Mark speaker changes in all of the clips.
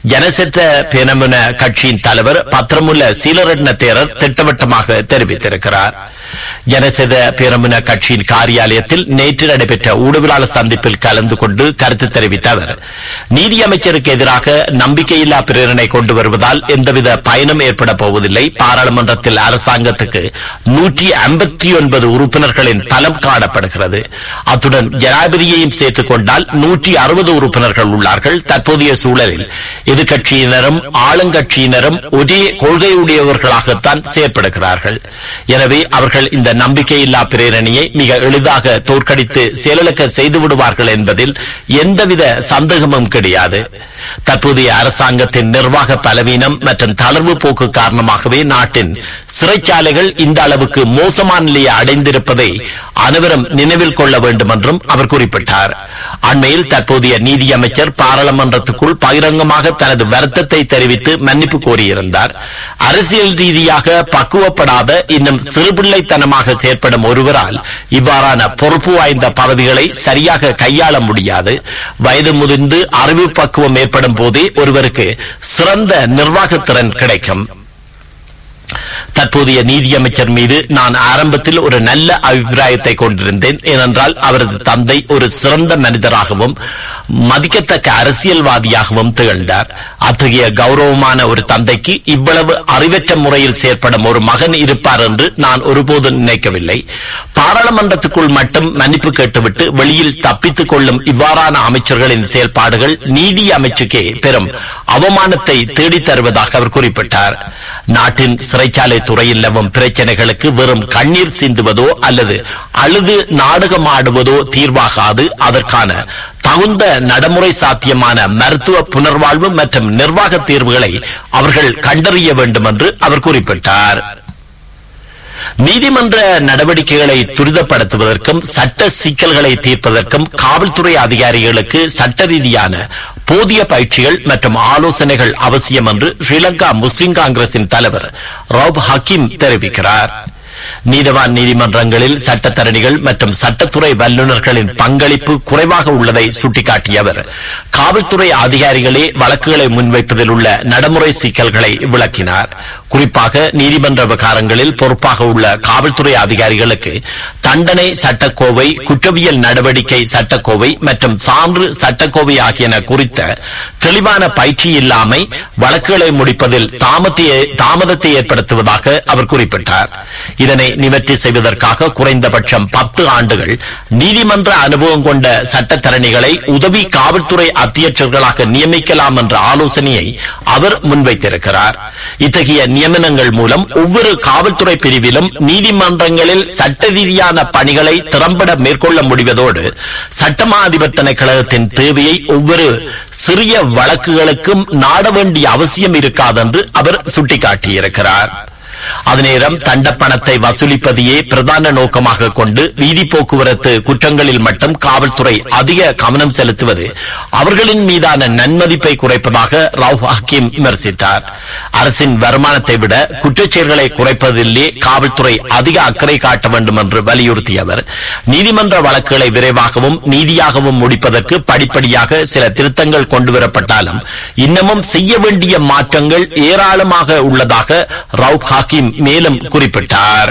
Speaker 1: ஜனசெத்த பேனமுன கட்சியின் தலைவர் பத்திரமுல்ல சீலரட்ன தேரர் திட்டவட்டமாக தெரிவித்திருக்கிறார் ஜனசெத பேரமுன கட்சியின் காரியாலயத்தில் நேற்று நடைபெற்ற ஊடகவியலாளர் சந்திப்பில் கலந்து கொண்டு கருத்து தெரிவித்த அவர் நீதி அமைச்சருக்கு எதிராக நம்பிக்கையில்லா பிரேரணை கொண்டு வருவதால் எந்தவித பயனும் ஏற்பட போவதில்லை பாராளுமன்றத்தில் அரசாங்கத்துக்கு நூற்றி ஐம்பத்தி ஒன்பது உறுப்பினர்களின் பலம் காணப்படுகிறது அத்துடன் ஜனாதிபதியையும் சேர்த்துக் கொண்டால் நூற்றி அறுபது உறுப்பினர்கள் உள்ளார்கள் தற்போதைய சூழலில் எதிர்க்கட்சியினரும் ஆளுங்கட்சியினரும் ஒரே கொள்கையுடையவர்களாகத்தான் செயற்படுகிறார்கள் எனவே அவர்கள் இந்த நம்பிக்கையில்லா பிரேரணியை மிக எளிதாக தோற்கடித்து செயலிழக்க செய்து விடுவார்கள் என்பதில் எந்தவித சந்தேகமும் கிடையாது தற்போதைய அரசாங்கத்தின் நிர்வாக பலவீனம் மற்றும் தளர்வு போக்கு காரணமாகவே நாட்டின் சிறைச்சாலைகள் இந்த அளவுக்கு மோசமான நிலையை அடைந்திருப்பதை அனைவரும் நினைவில் கொள்ள வேண்டும் என்றும் அவர் குறிப்பிட்டார் அண்மையில் தற்போதைய நீதியமைச்சர் பாராளுமன்றத்துக்குள் பகிரங்கமாக தனது வருத்தத்தை தெரிவித்து மன்னிப்பு கோரியிருந்தார் அரசியல் ரீதியாக பக்குவப்படாத இன்னும் சிறுபிள்ளைத்தனமாக செயற்படும் ஒருவரால் இவ்வாறான பொறுப்பு வாய்ந்த பதவிகளை சரியாக கையாள முடியாது வயது முதிர்ந்து அறிவு பக்குவம் ஏற்படும் போதே ஒருவருக்கு சிறந்த நிர்வாகத்திறன் கிடைக்கும் தற்போதைய நீதியமைச்சர் மீது நான் ஆரம்பத்தில் ஒரு நல்ல அபிப்பிராயத்தை கொண்டிருந்தேன் ஏனென்றால் அவரது தந்தை ஒரு சிறந்த மனிதராகவும் மதிக்கத்தக்க அரசியல்வாதியாகவும் திகழ்ந்தார் அத்தகைய கௌரவமான ஒரு தந்தைக்கு இவ்வளவு அறிவற்ற முறையில் செயற்படும் ஒரு மகன் இருப்பார் என்று நான் ஒருபோதும் நினைக்கவில்லை பாராளுமன்றத்துக்குள் மட்டும் மன்னிப்பு கேட்டுவிட்டு வெளியில் தப்பித்துக் கொள்ளும் இவ்வாறான அமைச்சர்களின் செயல்பாடுகள் நீதி அமைச்சுக்கே பெரும் அவமானத்தை தேடித் தருவதாக அவர் குறிப்பிட்டார் நாட்டின் சிறைச்சாலை துறையில் நிலவும் பிரச்சனைகளுக்கு வெறும் கண்ணீர் சிந்துவதோ அல்லது அழுது நாடகம் ஆடுவதோ தீர்வாகாது அதற்கான தகுந்த நடைமுறை சாத்தியமான மருத்துவ புனர்வாழ்வு மற்றும் நிர்வாக தீர்வுகளை அவர்கள் கண்டறிய வேண்டும் என்று அவர் குறிப்பிட்டார் நீதிமன்ற நடவடிக்கைகளை துரிதப்படுத்துவதற்கும் சட்ட சிக்கல்களை தீர்ப்பதற்கும் காவல்துறை அதிகாரிகளுக்கு சட்ட ரீதியான போதிய பயிற்சிகள் மற்றும் ஆலோசனைகள் அவசியம் என்று ஸ்ரீலங்கா முஸ்லிம் காங்கிரசின் தலைவர் ரவுப் ஹக்கீம் தெரிவிக்கிறார் நீதவான் நீதிமன்றங்களில் சட்டத்தரணிகள் மற்றும் சட்டத்துறை வல்லுநர்களின் பங்களிப்பு குறைவாக உள்ளதை சுட்டிக்காட்டிய அவர் காவல்துறை அதிகாரிகளே வழக்குகளை முன்வைப்பதில் உள்ள நடைமுறை சிக்கல்களை விளக்கினார் குறிப்பாக நீதிமன்ற விவகாரங்களில் பொறுப்பாக உள்ள காவல்துறை அதிகாரிகளுக்கு தண்டனை சட்டக்கோவை குற்றவியல் நடவடிக்கை சட்டக்கோவை மற்றும் சான்று சட்டக்கோவை ஆகியன குறித்த தெளிவான பயிற்சி இல்லாமை வழக்குகளை முடிப்பதில் தாமதத்தை ஏற்படுத்துவதாக அவர் குறிப்பிட்டார் இதனை நிவர்த்தி செய்வதற்காக குறைந்தபட்சம் பத்து ஆண்டுகள் நீதிமன்ற அனுபவம் கொண்ட சட்டத்தரணிகளை உதவி காவல்துறை அத்தியட்சர்களாக நியமிக்கலாம் என்ற ஆலோசனையை அவர் முன்வைத்திருக்கிறார் இத்தகைய நியமனங்கள் மூலம் ஒவ்வொரு காவல்துறை பிரிவிலும் நீதிமன்றங்களில் சட்ட ரீதியான பணிகளை திறம்பட மேற்கொள்ள முடிவதோடு சட்டமா அதிபர்த்தனை கழகத்தின் தேவையை ஒவ்வொரு சிறிய வழக்குகளுக்கும் நாட வேண்டிய அவசியம் இருக்காது என்று அவர் சுட்டிக்காட்டியிருக்கிறார் அதேநேரம் தண்டப்பணத்தை வசூலிப்பதையே பிரதான நோக்கமாக கொண்டு வீதி போக்குவரத்து குற்றங்களில் மட்டும் காவல்துறை அதிக கவனம் செலுத்துவது அவர்களின் மீதான நன்மதிப்பை குறைப்பதாக ராவ் ஹக்கீம் விமர்சித்தார் அரசின் வருமானத்தை விட குற்றச்செயல்களை குறைப்பதிலே காவல்துறை அதிக அக்கறை காட்ட வேண்டும் என்று வலியுறுத்திய அவர் நீதிமன்ற வழக்குகளை விரைவாகவும் நீதியாகவும் முடிப்பதற்கு படிப்படியாக சில திருத்தங்கள் கொண்டுவரப்பட்டாலும் இன்னமும் செய்ய வேண்டிய மாற்றங்கள் ஏராளமாக உள்ளதாக ரவுப் ஹாக்கிம் மேலும் குறிப்பிட்டார்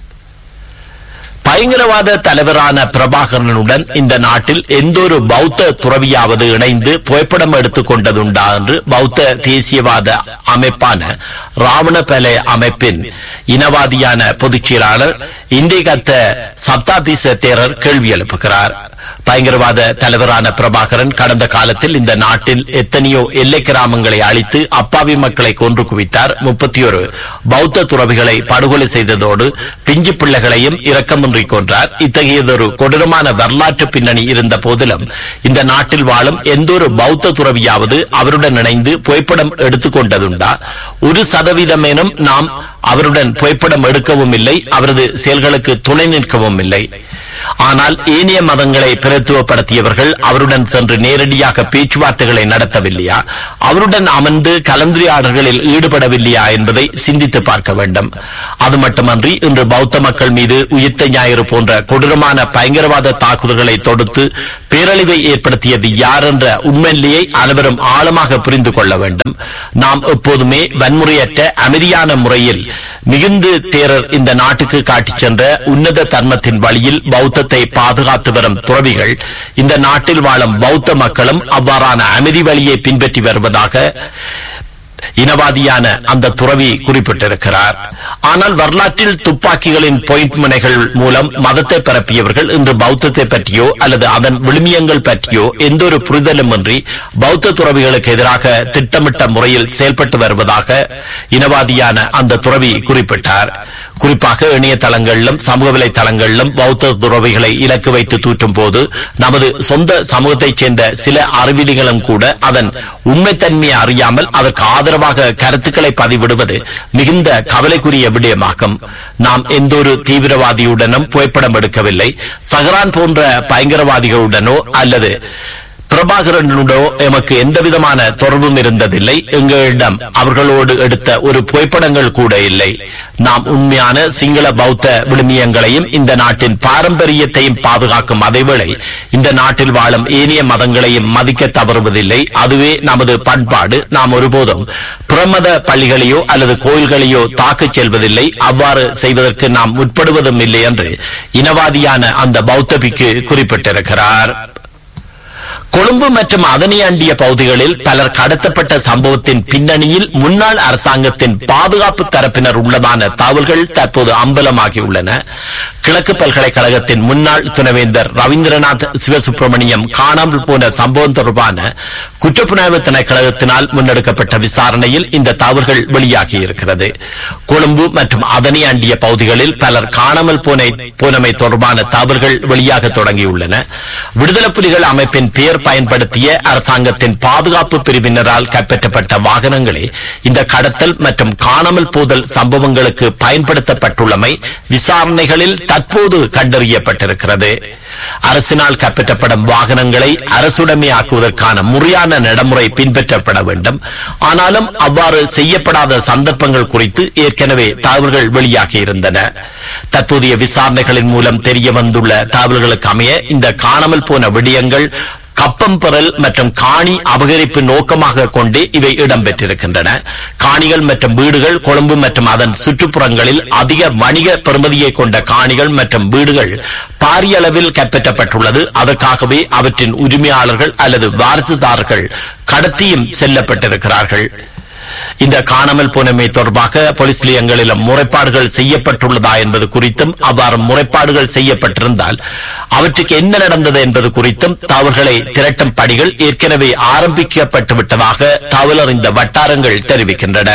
Speaker 1: பயங்கரவாத தலைவரான பிரபாகரனுடன் இந்த நாட்டில் எந்தொரு பௌத்த துறவியாவது இணைந்து புகைப்படம் எடுத்துக் கொண்டதுண்டா என்று பௌத்த தேசியவாத அமைப்பான ராவணபலே அமைப்பின் இனவாதியான பொதுச் செயலாளர் இந்திகத்த சப்தாதிச தேரர் கேள்வி எழுப்புகிறார் பயங்கரவாத தலைவரான பிரபாகரன் கடந்த காலத்தில் இந்த நாட்டில் எத்தனையோ எல்லை கிராமங்களை அழித்து அப்பாவி மக்களை கொன்று குவித்தார் முப்பத்தி ஒரு பௌத்த துறவிகளை படுகொலை செய்ததோடு பிஞ்சு பிள்ளைகளையும் இரக்கமின்றி கொன்றார் இத்தகையதொரு கொடூரமான வரலாற்று பின்னணி இருந்த போதிலும் இந்த நாட்டில் வாழும் எந்தொரு பௌத்த துறவியாவது அவருடன் இணைந்து புகைப்படம் எடுத்துக் கொண்டதுண்டா ஒரு சதவீதமேனும் நாம் அவருடன் புகைப்படம் எடுக்கவும் இல்லை அவரது செயல்களுக்கு துணை நிற்கவும் இல்லை ஆனால் ஏனைய மதங்களை பிரதித்துவப்படுத்தியவர்கள் அவருடன் சென்று நேரடியாக பேச்சுவார்த்தைகளை நடத்தவில்லையா அவருடன் அமர்ந்து கலந்துரையாடல்களில் ஈடுபடவில்லையா என்பதை சிந்தித்து பார்க்க வேண்டும் அது மட்டுமன்றி இன்று பௌத்த மக்கள் மீது உயிர்த்த ஞாயிறு போன்ற கொடூரமான பயங்கரவாத தாக்குதல்களை தொடுத்து பேரழிவை ஏற்படுத்தியது யார் என்ற உண்மையிலேயே அனைவரும் ஆழமாக புரிந்து கொள்ள வேண்டும் நாம் எப்போதுமே வன்முறையற்ற அமைதியான முறையில் மிகுந்து தேரர் இந்த நாட்டுக்கு காட்டிச் சென்ற உன்னத தர்மத்தின் வழியில் பௌத்தத்தை பாதுகாத்து வரும் துறவிகள் இந்த நாட்டில் வாழும் பௌத்த மக்களும் அவ்வாறான அமைதி வழியை பின்பற்றி வருவதாக இனவாதியான அந்த துறவி குறிப்பிட்டிருக்கிறார் ஆனால் வரலாற்றில் துப்பாக்கிகளின் பாயிண்ட் முனைகள் மூலம் மதத்தை பரப்பியவர்கள் இன்று பௌத்தத்தை பற்றியோ அல்லது அதன் விழுமியங்கள் பற்றியோ எந்த ஒரு புரிதலும் இன்றி பௌத்த துறவிகளுக்கு எதிராக திட்டமிட்ட முறையில் செயல்பட்டு வருவதாக இனவாதியான அந்த துறவி குறிப்பிட்டார் குறிப்பாக இணையதளங்களிலும் சமூக வலைதளங்களிலும் பௌத்த துறவிகளை இலக்கு வைத்து தூற்றும் போது நமது சொந்த சமூகத்தைச் சேர்ந்த சில அறிவிலிகளும் கூட அதன் உண்மைத்தன்மையை அறியாமல் அதற்கு ஆதரவாக கருத்துக்களை பதிவிடுவது மிகுந்த கவலைக்குரிய விடயமாகும் நாம் எந்த ஒரு தீவிரவாதியுடனும் புகைப்படம் எடுக்கவில்லை சஹரான் போன்ற பயங்கரவாதிகளுடனோ அல்லது பிரபாகரனுடோ எமக்கு எந்த விதமான தொடர்பும் இருந்ததில்லை எங்களிடம் அவர்களோடு எடுத்த ஒரு புகைப்படங்கள் கூட இல்லை நாம் உண்மையான சிங்கள பௌத்த விழுமியங்களையும் இந்த நாட்டின் பாரம்பரியத்தையும் பாதுகாக்கும் அதேவேளை இந்த நாட்டில் வாழும் ஏனைய மதங்களையும் மதிக்க தவறுவதில்லை அதுவே நமது பண்பாடு நாம் ஒருபோதும் பிரமத பள்ளிகளையோ அல்லது கோயில்களையோ தாக்கச் செல்வதில்லை அவ்வாறு செய்வதற்கு நாம் முற்படுவதும் இல்லை என்று இனவாதியான அந்த பௌத்த பிக்கு குறிப்பிட்டிருக்கிறார் கொழும்பு மற்றும் அதனை அண்டிய பகுதிகளில் பலர் கடத்தப்பட்ட சம்பவத்தின் பின்னணியில் முன்னாள் அரசாங்கத்தின் பாதுகாப்பு தரப்பினர் உள்ளதான தகவல்கள் தற்போது அம்பலமாகியுள்ளன கிழக்கு பல்கலைக்கழகத்தின் முன்னாள் துணைவேந்தர் ரவீந்திரநாத் சிவசுப்பிரமணியம் காணாமல் போன சம்பவம் தொடர்பான குற்றப்புலனாய்வு திணைக்களத்தினால் முன்னெடுக்கப்பட்ட விசாரணையில் இந்த தகவல்கள் வெளியாகியிருக்கிறது கொழும்பு மற்றும் அதனை அண்டிய பகுதிகளில் பலர் காணாமல் போன போனமை தொடர்பான தகவல்கள் வெளியாக தொடங்கியுள்ளன விடுதலை புலிகள் அமைப்பின் பெயர் பயன்படுத்திய அரசாங்கத்தின் பாதுகாப்பு பிரிவினரால் கைப்பற்றப்பட்ட வாகனங்களே இந்த கடத்தல் மற்றும் காணாமல் போதல் சம்பவங்களுக்கு பயன்படுத்தப்பட்டுள்ளமை விசாரணைகளில் தற்போது கண்டறியப்பட்டிருக்கிறது அரசினால் கைப்பற்றப்படும் வாகனங்களை அரசுடைமையாக்குவதற்கான முறையான நடைமுறை பின்பற்றப்பட வேண்டும் ஆனாலும் அவ்வாறு செய்யப்படாத சந்தர்ப்பங்கள் குறித்து ஏற்கனவே தகவல்கள் வெளியாகியிருந்தன தற்போதைய விசாரணைகளின் மூலம் தெரிய வந்துள்ள தகவல்களுக்கு அமைய இந்த காணாமல் போன விடயங்கள் கப்பம் பெறல் மற்றும் காணி அபகரிப்பு நோக்கமாக கொண்டு இவை இடம்பெற்றிருக்கின்றன காணிகள் மற்றும் வீடுகள் கொழும்பு மற்றும் அதன் சுற்றுப்புறங்களில் அதிக வணிக பெறுமதியை கொண்ட காணிகள் மற்றும் வீடுகள் பாரிய அளவில் கைப்பற்றப்பட்டுள்ளது அதற்காகவே அவற்றின் உரிமையாளர்கள் அல்லது வாரிசுதாரர்கள் கடத்தியும் செல்லப்பட்டிருக்கிறார்கள் இந்த காணாமல் போனமை தொடர்பாக போலீஸ் நிலையங்களிலும் முறைப்பாடுகள் செய்யப்பட்டுள்ளதா என்பது குறித்தும் அவ்வாறு முறைப்பாடுகள் செய்யப்பட்டிருந்தால் அவற்றுக்கு என்ன நடந்தது என்பது குறித்தும் தகவல்களை திரட்டும் பணிகள் ஏற்கனவே ஆரம்பிக்கப்பட்டு விட்டதாக தகவல் அறிந்த வட்டாரங்கள் தெரிவிக்கின்றன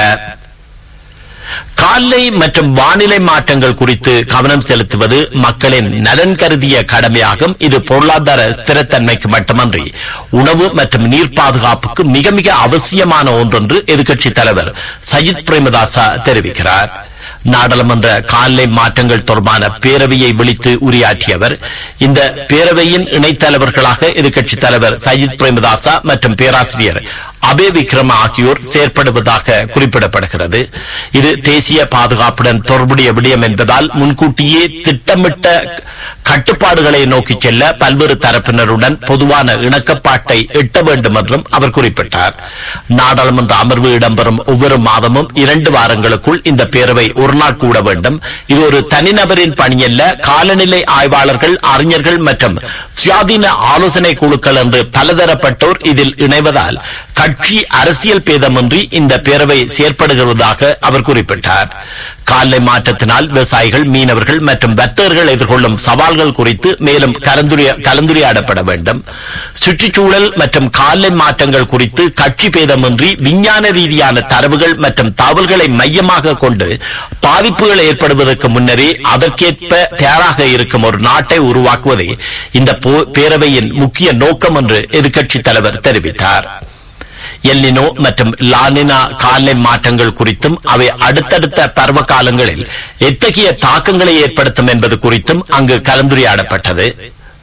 Speaker 1: காலை மற்றும் வானிலை மாற்றங்கள் குறித்து கவனம் செலுத்துவது மக்களின் நலன் கருதிய கடமையாகும் இது பொருளாதார ஸ்திரத்தன்மைக்கு மட்டுமன்றி உணவு மற்றும் நீர் பாதுகாப்புக்கு மிக மிக அவசியமான ஒன்றென்று எதிர்க்கட்சித் தலைவர் சஜித் பிரேமதாசா தெரிவிக்கிறார் நாடாளுமன்ற காலை மாற்றங்கள் தொடர்பான பேரவையை விழித்து உரையாற்றியவர் இந்த பேரவையின் இணைத்தலைவர்களாக எதிர்க்கட்சித் தலைவர் சஜித் பிரேமதாசா மற்றும் பேராசிரியர் அபே விக்ரம ஆகியோர் செயற்படுவதாக குறிப்பிடப்படுகிறது இது தேசிய பாதுகாப்புடன் தொடர்புடைய விடயம் என்பதால் முன்கூட்டியே திட்டமிட்ட கட்டுப்பாடுகளை நோக்கி செல்ல பல்வேறு தரப்பினருடன் பொதுவான இணக்கப்பாட்டை எட்ட வேண்டும் என்றும் அவர் குறிப்பிட்டார் நாடாளுமன்ற அமர்வு இடம்பெறும் ஒவ்வொரு மாதமும் இரண்டு வாரங்களுக்குள் இந்த பேரவை ஒரு நாள் கூட வேண்டும் இது ஒரு தனிநபரின் பணியல்ல காலநிலை ஆய்வாளர்கள் அறிஞர்கள் மற்றும் சுயாதீன ஆலோசனை குழுக்கள் என்று பலதரப்பட்டோர் இதில் இணைவதால் கட்சி அரசியல் பேதமின்றி இந்த பேரவை செயற்படுகிறதாக அவர் குறிப்பிட்டார் காலை மாற்றத்தினால் விவசாயிகள் மீனவர்கள் மற்றும் வர்த்தகர்கள் எதிர்கொள்ளும் சவால்கள் குறித்து மேலும் கலந்துரையா- கலந்துரையாடப்பட வேண்டும் சுற்றுச்சூழல் மற்றும் காலை மாற்றங்கள் குறித்து கட்சி பேதமின்றி விஞ்ஞான ரீதியான தரவுகள் மற்றும் தகவல்களை மையமாக கொண்டு பாதிப்புகள் ஏற்படுவதற்கு முன்னரே அதற்கேற்ப தயாராக இருக்கும் ஒரு நாட்டை உருவாக்குவதே இந்த போ- பேரவையின் முக்கிய நோக்கம் என்று எதிர்க்கட்சித் தலைவர் தெரிவித்தார் எல்லினோ மற்றும் லானினா காலை மாற்றங்கள் குறித்தும் அவை அடுத்தடுத்த பருவ காலங்களில் எத்தகைய தாக்கங்களை ஏற்படுத்தும் என்பது குறித்தும் அங்கு கலந்துரையாடப்பட்டது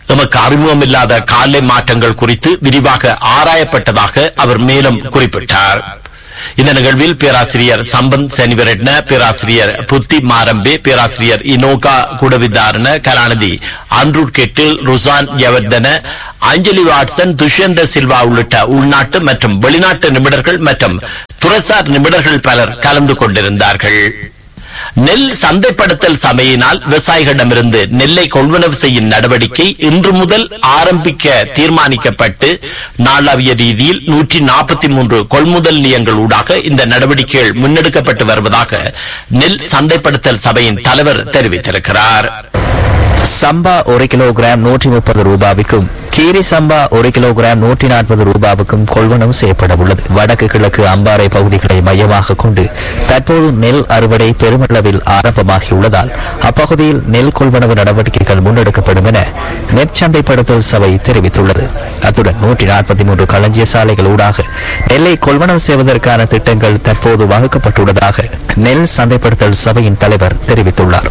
Speaker 1: எமக்கு அறிமுகமில்லாத காலை மாற்றங்கள் குறித்து விரிவாக ஆராயப்பட்டதாக அவர் மேலும் குறிப்பிட்டார் இந்த நிகழ்வில் பேராசிரியர் சம்பந்த் செனிவரெட்ன பேராசிரியர் புத்தி மாரம்பே பேராசிரியர் இனோகா குடவிதாரண கலாநிதி அன்ரூட் கெட்டில் ருசான் யவர்தன அஞ்சலி வாட்சன் துஷ்யந்த சில்வா உள்ளிட்ட உள்நாட்டு மற்றும் வெளிநாட்டு நிபுணர்கள் மற்றும் துறைசார் நிபுணர்கள் பலர் கலந்து கொண்டிருந்தார்கள் நெல் சந்தைப்படுத்தல் சபையினால் விவசாயிகளிடமிருந்து நெல்லை கொள்வனவு செய்யும் நடவடிக்கை இன்று முதல் ஆரம்பிக்க தீர்மானிக்கப்பட்டு நாளாவிய ரீதியில் நூற்றி நாற்பத்தி மூன்று கொள்முதல் நிலையங்கள் ஊடாக இந்த நடவடிக்கைகள் முன்னெடுக்கப்பட்டு வருவதாக நெல் சந்தைப்படுத்தல் சபையின் தலைவர் தெரிவித்திருக்கிறார்
Speaker 2: சம்பா ஒரு கிலோகிராம் நூற்றி முப்பது ரூபாய்க்கும் கீரி சம்பா ஒரு கிலோகிராம் நூற்றி நாற்பது ரூபாவுக்கும் கொள்வனவு செய்யப்பட உள்ளது வடக்கு கிழக்கு அம்பாறை பகுதிகளை மையமாக கொண்டு தற்போது நெல் அறுவடை பெருமளவில் ஆரம்பமாகியுள்ளதால் அப்பகுதியில் நெல் கொள்வனவு நடவடிக்கைகள் முன்னெடுக்கப்படும் என நெற்சந்தைப்படுத்தல் சபை தெரிவித்துள்ளது அத்துடன் நூற்றி நாற்பத்தி மூன்று களஞ்சிய சாலைகள் ஊடாக நெல்லை கொள்வனவு செய்வதற்கான திட்டங்கள் தற்போது வகுக்கப்பட்டுள்ளதாக நெல் சந்தைப்படுத்தல் சபையின் தலைவர் தெரிவித்துள்ளார்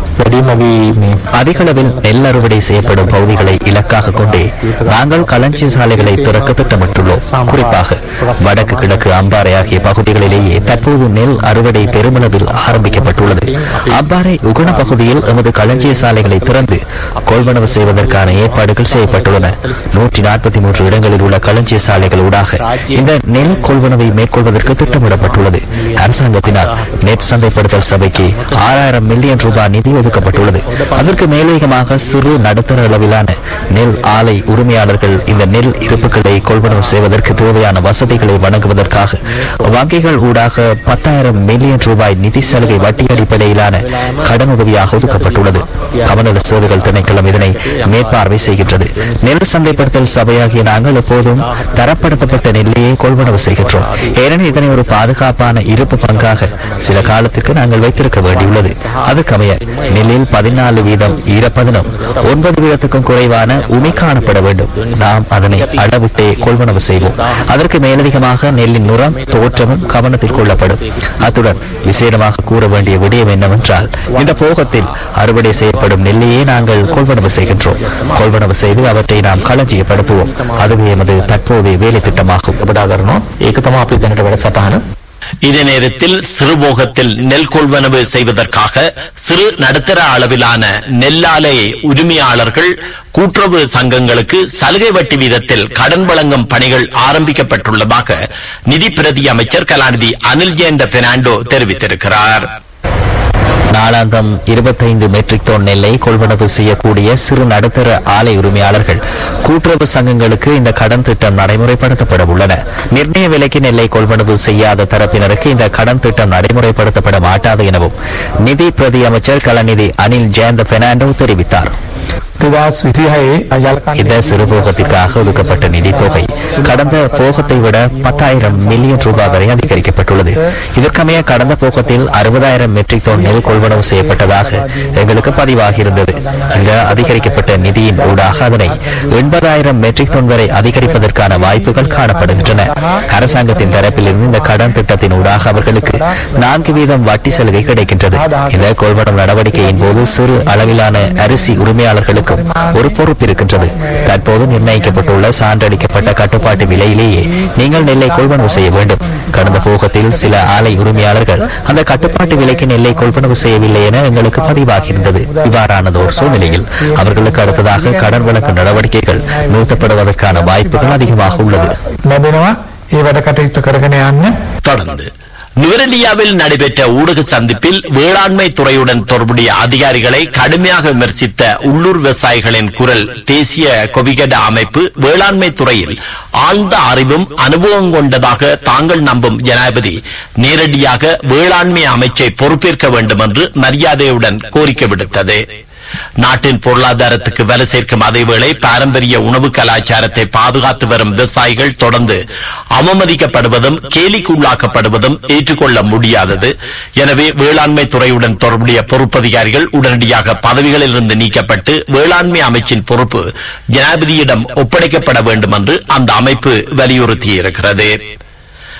Speaker 2: அதிக அளவில் நெல் அறுவடை செய்யப்படும் பகுதிகளை இலக்காக கொண்டே நாங்கள் களஞ்சிய சாலைகளை திறக்க திட்டமிட்டுள்ளோம் குறிப்பாக வடக்கு கிழக்கு அம்பாறை ஆகிய பகுதிகளிலேயே தற்போது நெல் அறுவடை பெருமளவில் ஆரம்பிக்கப்பட்டுள்ளது அம்பாறை உகன பகுதியில் எமது களஞ்சிய சாலைகளை திறந்து கொள்வனவு செய்வதற்கான ஏற்பாடுகள் செய்யப்பட்டுள்ளன நூற்றி நாற்பத்தி மூன்று இடங்களில் உள்ள களஞ்சிய சாலைகள் ஊடாக இந்த நெல் கொள்வனவை மேற்கொள்வதற்கு திட்டமிடப்பட்டுள்ளது அரசாங்கத்தினால் நெட் சந்தைப்படுத்தல் சபைக்கு ஆறாயிரம் மில்லியன் ரூபாய் நிதி ஒதுக்கப்பட்டுள்ளது அதற்கு மேலதிகமாக சிறு நடுத்தர அளவிலான நெல் ஆலை உரிமையாளர்கள் இந்த நெல் இருப்புகளை கொள்வனவு செய்வதற்கு தேவையான வசதிகளை வழங்குவதற்காக வங்கிகள் ஊடாக பத்தாயிரம் மில்லியன் ரூபாய் நிதி சலுகை வட்டி அடிப்படையிலான கடன் உதவியாக ஒதுக்கப்பட்டுள்ளது கமநல சேவைகள் திணைக்களம் இதனை மேற்பார்வை செய்கின்றது நெல் சந்தைப்படுத்தல் சபையாகிய நாங்கள் எப்போதும் தரப்படுத்தப்பட்ட நெல்லையே கொள்வனவு செய்கின்றோம் ஏனெனில் இதனை ஒரு பாதுகாப்பான இருப்பு பங்காக சில காலத்திற்கு நாங்கள் வைத்திருக்க வேண்டியுள்ளது அதற்கமைய நெல்லில் பதினாலு வீதம் ஈரப்பதனும் ஒன்பது வீதத்துக்கும் குறைவான உமி காணப்பட வேண்டும் நாம் அதனை அளவிட்டே கொள்வனவு செய்வோம் அதற்கு மேலதிகமாக நெல்லின் நிறம் தோற்றமும் கவனத்தில் கொள்ளப்படும் அத்துடன் விசேடமாக கூற வேண்டிய விடயம் என்னவென்றால் இந்த போகத்தில் அறுவடை செய்யப்படும் நெல்லையே நாங்கள் கொள்வனவு செய்கின்றோம் கொள்வனவு செய்து அவற்றை நாம் களஞ்சியப்படுத்துவோம் அதுவே எமது தற்போதைய வேலை திட்டமாகும்
Speaker 3: ඒක තම අපි දැනට වැඩසටහන
Speaker 1: இதே நேரத்தில் சிறுபோகத்தில் நெல் கொள்வனவு செய்வதற்காக சிறு நடுத்தர அளவிலான நெல்லாலை உரிமையாளர்கள் கூட்டுறவு சங்கங்களுக்கு சலுகை வட்டி வீதத்தில் கடன் வழங்கும் பணிகள் ஆரம்பிக்கப்பட்டுள்ளதாக நிதி பிரதி அமைச்சர் கலாநிதி அனில் ஜெயந்த பெர்னாண்டோ தெரிவித்திருக்கிறார்
Speaker 2: நாளாந்தம் இருபத்தைந்து மெட்ரிக் டன் நெல்லை கொள்வனவு செய்யக்கூடிய சிறு நடுத்தர ஆலை உரிமையாளர்கள் கூட்டுறவு சங்கங்களுக்கு இந்த கடன் திட்டம் நடைமுறைப்படுத்தப்பட உள்ளன நிர்ணய விலைக்கு நெல்லை கொள்வனவு செய்யாத தரப்பினருக்கு இந்த கடன் திட்டம் நடைமுறைப்படுத்தப்பட மாட்டாது எனவும் நிதி பிரதி அமைச்சர் கலாநிதி அனில் ஜெயந்த பெர்னாண்டோ தெரிவித்தார்
Speaker 3: දෙදස් විසිහයේ
Speaker 2: இந்த சிறுபோகத்திற்காக ஒதுக்கப்பட்ட நிதி தொகை கடந்த போகத்தை விட பத்தாயிரம் மில்லியன் ரூபாய் வரை அதிகரிக்கப்பட்டுள்ளது இதற்கமைய கடந்த போகத்தில் அறுபதாயிரம் மெட்ரிக் டன் நெல் கொள்வனவு செய்யப்பட்டதாக எங்களுக்கு பதிவாகியிருந்தது இந்த அதிகரிக்கப்பட்ட நிதியின் ஊடாக அதனை எண்பதாயிரம் மெட்ரிக் டன் வரை அதிகரிப்பதற்கான வாய்ப்புகள் காணப்படுகின்றன அரசாங்கத்தின் தரப்பிலிருந்து இந்த கடன் திட்டத்தின் ஊடாக அவர்களுக்கு நான்கு வீதம் வட்டி சலுகை கிடைக்கின்றது இந்த கொள்வனவு நடவடிக்கையின் போது சிறு அளவிலான அரிசி உரிமையாளர்களுக்கும் ஒரு பொறுப்பு இருக்கின்றது தற்போது நிர்ணயிக்கப்பட்டுள்ள சான்றளிக்கப்பட்ட கட்டுப்பாட்டு விலையிலேயே நீங்கள் நெல்லை கொள்வனவு செய்ய வேண்டும் கடந்த போகத்தில் சில ஆலை உரிமையாளர்கள் அந்த கட்டுப்பாட்டு விலைக்கு நெல்லை கொள்வனவு செய்யவில்லை என எங்களுக்கு பதிவாகியிருந்தது இவ்வாறானதோர் சூழ்நிலையில் அவர்களுக்கு அடுத்ததாக கடன் வழக்கு நடவடிக்கைகள் நிறுத்தப்படுவதற்கான வாய்ப்புகள் அதிகமாக உள்ளது
Speaker 3: ලැබෙනවා ඒ වැඩ කටයුතු කරගෙන යන්න
Speaker 1: தொடர்ந்து நுவரெலியாவில் நடைபெற்ற ஊடக சந்திப்பில் வேளாண்மை துறையுடன் தொடர்புடைய அதிகாரிகளை கடுமையாக விமர்சித்த உள்ளூர் விவசாயிகளின் குரல் தேசிய கொவிகட அமைப்பு வேளாண்மை துறையில் ஆழ்ந்த அறிவும் அனுபவம் கொண்டதாக தாங்கள் நம்பும் ஜனாதிபதி நேரடியாக வேளாண்மை அமைச்சை பொறுப்பேற்க வேண்டும் என்று மரியாதையுடன் கோரிக்கை விடுத்தது நாட்டின் பொருளாதாரத்துக்கு வலு சேர்க்கும் அதேவேளை பாரம்பரிய உணவு கலாச்சாரத்தை பாதுகாத்து வரும் விவசாயிகள் தொடர்ந்து அவமதிக்கப்படுவதும் கேலிக்குள்ளாக்கப்படுவதும் ஏற்றுக்கொள்ள முடியாதது எனவே வேளாண்மை துறையுடன் தொடர்புடைய பொறுப்பதிகாரிகள் உடனடியாக பதவிகளில் இருந்து நீக்கப்பட்டு வேளாண்மை அமைச்சின் பொறுப்பு ஜனாதிபதியிடம் ஒப்படைக்கப்பட வேண்டும் என்று அந்த அமைப்பு வலியுறுத்தியிருக்கிறது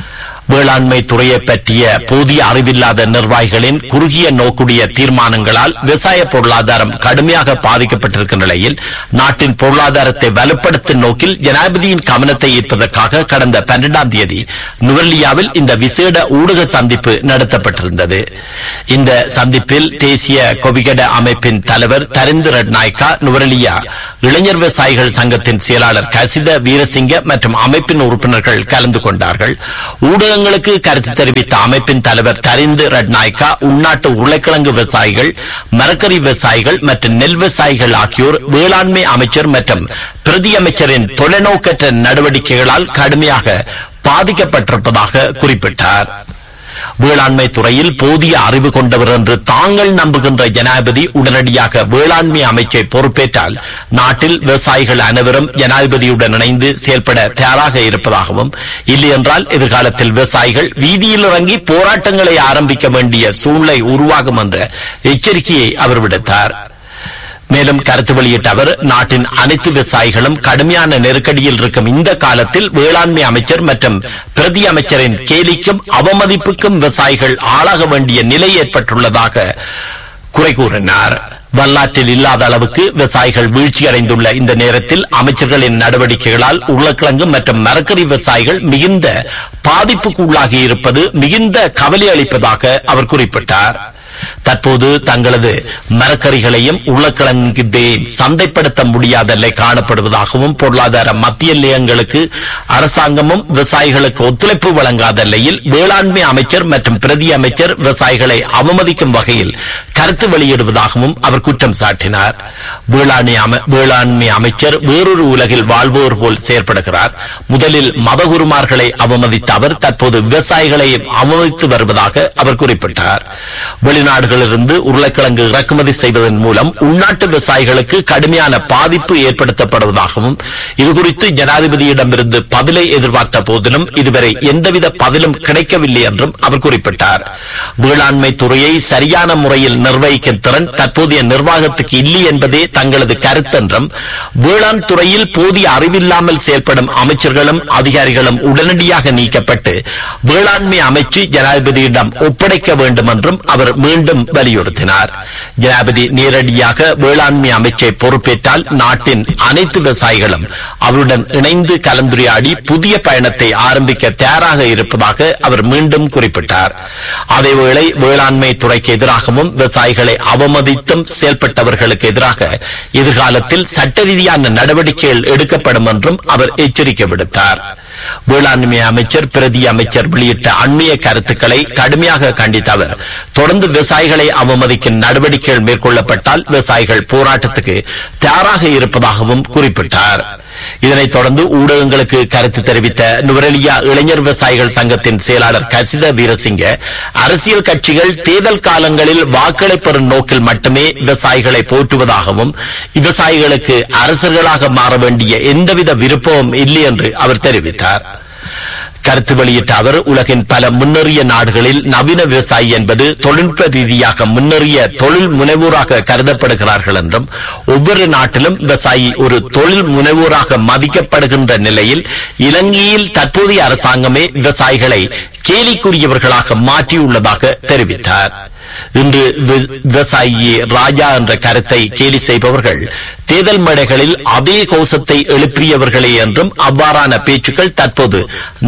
Speaker 1: வேளாண்மை துறையை பற்றிய போதிய அறிவில்லாத நிர்வாகிகளின் குறுகிய நோக்குடைய தீர்மானங்களால் விவசாய பொருளாதாரம் கடுமையாக பாதிக்கப்பட்டிருக்கும் நிலையில் நாட்டின் பொருளாதாரத்தை வலுப்படுத்தும் நோக்கில் ஜனாதிபதியின் கவனத்தை ஈர்ப்பதற்காக கடந்த பன்னெண்டாம் தேதி நுவர்லியாவில் இந்த விசேட ஊடக சந்திப்பு நடத்தப்பட்டிருந்தது இந்த சந்திப்பில் தேசிய கொபிகட அமைப்பின் தலைவர் தரிந்து ரட்நாயக்கா நுவரலியா இளைஞர் விவசாயிகள் சங்கத்தின் செயலாளர் கசித வீரசிங்க மற்றும் அமைப்பின் உறுப்பினர்கள் கலந்து கொண்டார்கள் ஊடகங்களுக்கு கருத்து தெரிவித்த அமைப்பின் தலைவர் தரிந்து ரட்நாயக்கா உள்நாட்டு உருளைக்கிழங்கு விவசாயிகள் மரக்கறி விவசாயிகள் மற்றும் நெல் விவசாயிகள் ஆகியோர் வேளாண்மை அமைச்சர் மற்றும் பிரதி அமைச்சரின் தொலைநோக்கற்ற நடவடிக்கைகளால் கடுமையாக பாதிக்கப்பட்டிருப்பதாக குறிப்பிட்டார் வேளாண்மை துறையில் போதிய அறிவு கொண்டவர் என்று தாங்கள் நம்புகின்ற ஜனாதிபதி உடனடியாக வேளாண்மை அமைச்சை பொறுப்பேற்றால் நாட்டில் விவசாயிகள் அனைவரும் ஜனாதிபதியுடன் இணைந்து செயல்பட தயாராக இருப்பதாகவும் இல்லையென்றால் எதிர்காலத்தில் விவசாயிகள் வீதியில் இறங்கி போராட்டங்களை ஆரம்பிக்க வேண்டிய சூழ்நிலை உருவாகும் என்ற எச்சரிக்கையை அவர் விடுத்தார் மேலும் கருத்து வெளியிட்ட அவர் நாட்டின் அனைத்து விவசாயிகளும் கடுமையான நெருக்கடியில் இருக்கும் இந்த காலத்தில் வேளாண்மை அமைச்சர் மற்றும் பிரதி அமைச்சரின் கேலிக்கும் அவமதிப்புக்கும் விவசாயிகள் ஆளாக வேண்டிய நிலை ஏற்பட்டுள்ளதாக குறை கூறினார் வரலாற்றில் இல்லாத அளவுக்கு விவசாயிகள் வீழ்ச்சியடைந்துள்ள இந்த நேரத்தில் அமைச்சர்களின் நடவடிக்கைகளால் உருளைக்கிழங்கு மற்றும் மரக்கறி விவசாயிகள் மிகுந்த பாதிப்புக்கு உள்ளாகி இருப்பது மிகுந்த கவலை அளிப்பதாக அவர் குறிப்பிட்டார் தற்போது தங்களது மரக்கறிகளையும் உருளைக்கிழங்கையும் சந்தைப்படுத்த முடியாத நிலை காணப்படுவதாகவும் பொருளாதார மத்திய நிலையங்களுக்கு அரசாங்கமும் விவசாயிகளுக்கு ஒத்துழைப்பு வழங்காத நிலையில் வேளாண்மை அமைச்சர் மற்றும் பிரதி அமைச்சர் விவசாயிகளை அவமதிக்கும் வகையில் கருத்து வெளியிடுவதாகவும் அவர் குற்றம் சாட்டினார் வேளாண்மை அமை- வேளாண்மை அமைச்சர் வேறொரு உலகில் வாழ்வோர் போல் செயற்படுகிறார் முதலில் மதகுருமார்களை அவமதித்த அவர் தற்போது விவசாயிகளையும் அவமதித்து வருவதாக அவர் குறிப்பிட்டார் வெளிநாடுகளிலிருந்து உருளைக்கிழங்கு இறக்குமதி செய்வதன் மூலம் உள்நாட்டு விவசாயிகளுக்கு கடுமையான பாதிப்பு ஏற்படுத்தப்படுவதாகவும் இதுகுறித்து ஜனாதிபதியிடமிருந்து பதிலை எதிர்பார்த்த போதிலும் இதுவரை எந்தவித பதிலும் கிடைக்கவில்லை என்றும் அவர் குறிப்பிட்டார் வேளாண்மை துறையை சரியான முறையில் நிர்வகிக்கும் திறன் தற்போதைய நிர்வாகத்துக்கு இல்லை என்பதே தங்களது கருத்தென்றும் வேளாண் துறையில் போதிய அறிவில்லாமல் செயல்படும் அமைச்சர்களும் அதிகாரிகளும் உடனடியாக நீக்கப்பட்டு வேளாண்மை அமைச்சு ஜனாதிபதியிடம் ஒப்படைக்க வேண்டும் என்றும் அவர் மீண்டும் வலியுறுத்தினார் ஜனாதிபதி நேரடியாக வேளாண்மை அமைச்சை பொறுப்பேற்றால் நாட்டின் அனைத்து விவசாயிகளும் அவருடன் இணைந்து கலந்துரையாடி புதிய பயணத்தை ஆரம்பிக்க தயாராக இருப்பதாக அவர் மீண்டும் குறிப்பிட்டார் அதேவேளை வேளாண்மை துறைக்கு எதிராகவும் விவசாயிகளை அவமதித்தும் செயல்பட்டவர்களுக்கு எதிராக எதிர்காலத்தில் சட்ட ரீதியான நடவடிக்கைகள் எடுக்கப்படும் என்றும் அவர் எச்சரிக்கை விடுத்தார் வேளாண்மை அமைச்சர் பிரதி அமைச்சர் வெளியிட்ட அண்மைய கருத்துக்களை கடுமையாக கண்டித்த அவர் தொடர்ந்து விவசாயிகளை அவமதிக்கும் நடவடிக்கைகள் மேற்கொள்ளப்பட்டால் விவசாயிகள் போராட்டத்துக்கு தயாராக இருப்பதாகவும் குறிப்பிட்டார் இதனைத் தொடர்ந்து ஊடகங்களுக்கு கருத்து தெரிவித்த நுவரெலியா இளைஞர் விவசாயிகள் சங்கத்தின் செயலாளர் கசித வீரசிங்க அரசியல் கட்சிகள் தேர்தல் காலங்களில் வாக்களை பெறும் நோக்கில் மட்டுமே விவசாயிகளை போற்றுவதாகவும் விவசாயிகளுக்கு அரசர்களாக மாற வேண்டிய எந்தவித விருப்பமும் இல்லை என்று அவர் தெரிவித்தார் கருத்து வெளியிட்ட அவர் உலகின் பல முன்னேறிய நாடுகளில் நவீன விவசாயி என்பது தொழில்நுட்ப ரீதியாக முன்னேறிய தொழில் முனைவோராக கருதப்படுகிறார்கள் என்றும் ஒவ்வொரு நாட்டிலும் விவசாயி ஒரு தொழில் முனைவோராக மதிக்கப்படுகின்ற நிலையில் இலங்கையில் தற்போதைய அரசாங்கமே விவசாயிகளை கேலிக்குரியவர்களாக மாற்றியுள்ளதாக தெரிவித்தார் இன்று வி- விவசாயியே ராஜா என்ற கருத்தை கேலி செய்பவர்கள் தேர்தல் மேடைகளில் அதே கோஷத்தை எழுப்பியவர்களே என்றும் அவ்வாறான பேச்சுக்கள் தற்போது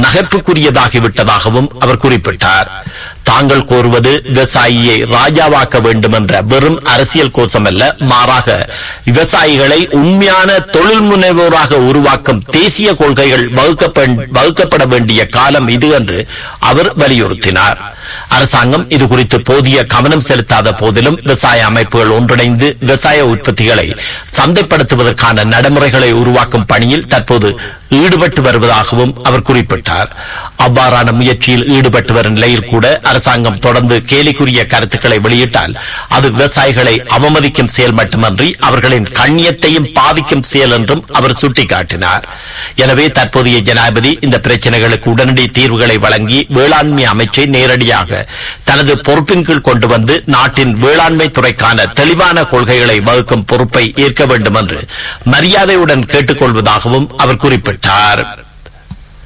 Speaker 1: நகைப்புக்குரியதாகிவிட்டதாகவும் அவர் குறிப்பிட்டார் தாங்கள் கோருவது விவசாயியை ராஜாவாக்க வேண்டும் என்ற வெறும் அரசியல் கோஷம் அல்ல மாறாக விவசாயிகளை உண்மையான தொழில் முனைவோராக உருவாக்கும் தேசிய கொள்கைகள் வகுக்கப்ப- வகுக்கப்பட வேண்டிய காலம் இது என்று அவர் வலியுறுத்தினார் அரசாங்கம் இது குறித்து போதிய கவனம் செலுத்தாத போதிலும் விவசாய அமைப்புகள் ஒன்றிணைந்து விவசாய உற்பத்திகளை சந்தைப்படுத்துவதற்கான நடைமுறைகளை உருவாக்கும் பணியில் தற்போது ஈடுபட்டு வருவதாகவும் அவர் குறிப்பிட்டார் அவ்வாறான முயற்சியில் ஈடுபட்டு வரும் நிலையில் கூட அரசாங்கம் தொடர்ந்து கேலிக்குரிய கருத்துக்களை வெளியிட்டால் அது விவசாயிகளை அவமதிக்கும் செயல் மட்டுமன்றி அவர்களின் கண்ணியத்தையும் பாதிக்கும் செயல் என்றும் அவர் சுட்டிக்காட்டினார் எனவே தற்போதைய ஜனாதிபதி இந்த பிரச்சனைகளுக்கு உடனடி தீர்வுகளை வழங்கி வேளாண்மை அமைச்சை நேரடியாக தனது பொறுப்பின் கீழ் கொண்டு வந்து நாட்டின் வேளாண்மை துறைக்கான தெளிவான கொள்கைகளை வகுக்கும் பொறுப்பை ஏற்க வேண்டும் என்று மரியாதையுடன் கேட்டுக்கொள்வதாகவும் அவர் குறிப்பிட்டார்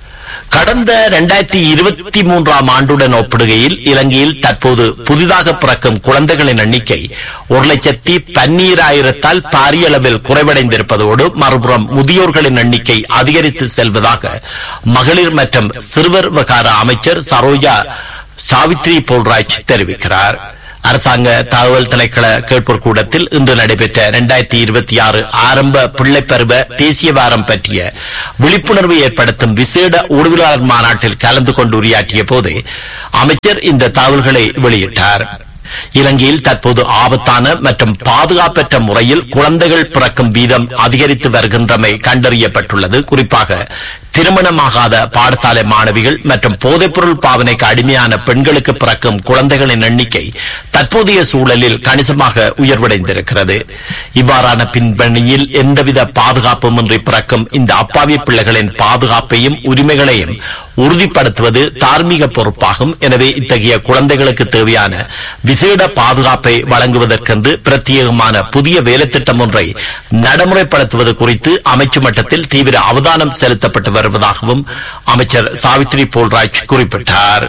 Speaker 1: கடந்த இரண்டாயிரத்தி இருபத்தி மூன்றாம் ஆண்டுடன் ஒப்பிடுகையில் இலங்கையில் தற்போது புதிதாக பிறக்கும் குழந்தைகளின் எண்ணிக்கை ஒரு லட்சத்தி பன்னீராயிரத்தால் பாரிய அளவில் குறைவடைந்திருப்பதோடு மறுபுறம் முதியோர்களின் எண்ணிக்கை அதிகரித்து செல்வதாக மகளிர் மற்றும் சிறுவர் விவகார அமைச்சர் சரோஜா சாவித்ரி போல்ராஜ் தெரிவிக்கிறார் அரசாங்க தகவல் திணைக்கள கேட்போர் கூடத்தில் இன்று நடைபெற்ற இரண்டாயிரத்தி இருபத்தி ஆறு ஆரம்ப பிள்ளை பருவ தேசிய வாரம் பற்றிய விழிப்புணர்வு ஏற்படுத்தும் விசேட ஊடகவியலாளர் மாநாட்டில் கலந்து கொண்டு உரையாற்றிய போது அமைச்சர் இந்த தகவல்களை வெளியிட்டார் இலங்கையில் தற்போது ஆபத்தான மற்றும் பாதுகாப்பற்ற முறையில் குழந்தைகள் பிறக்கும் வீதம் அதிகரித்து வருகின்றமை கண்டறியப்பட்டுள்ளது குறிப்பாக திருமணமாகாத பாடசாலை மாணவிகள் மற்றும் போதைப்பொருள் பாவனைக்கு அடிமையான பெண்களுக்கு பிறக்கும் குழந்தைகளின் எண்ணிக்கை தற்போதைய சூழலில் கணிசமாக உயர்வடைந்திருக்கிறது இவ்வாறான பின்பணியில் எந்தவித பாதுகாப்புமின்றி பிறக்கும் இந்த அப்பாவி பிள்ளைகளின் பாதுகாப்பையும் உரிமைகளையும் உறுதிப்படுத்துவது தார்மீக பொறுப்பாகும் எனவே இத்தகைய குழந்தைகளுக்கு தேவையான விசேட பாதுகாப்பை வழங்குவதற்கென்று பிரத்யேகமான புதிய வேலைத்திட்டம் ஒன்றை நடைமுறைப்படுத்துவது குறித்து அமைச்சு மட்டத்தில் தீவிர அவதானம் செலுத்தப்பட்டு வருவதாகவும் அமைச்சர் சாவித்ரி போல்ராஜ் குறிப்பிட்டார்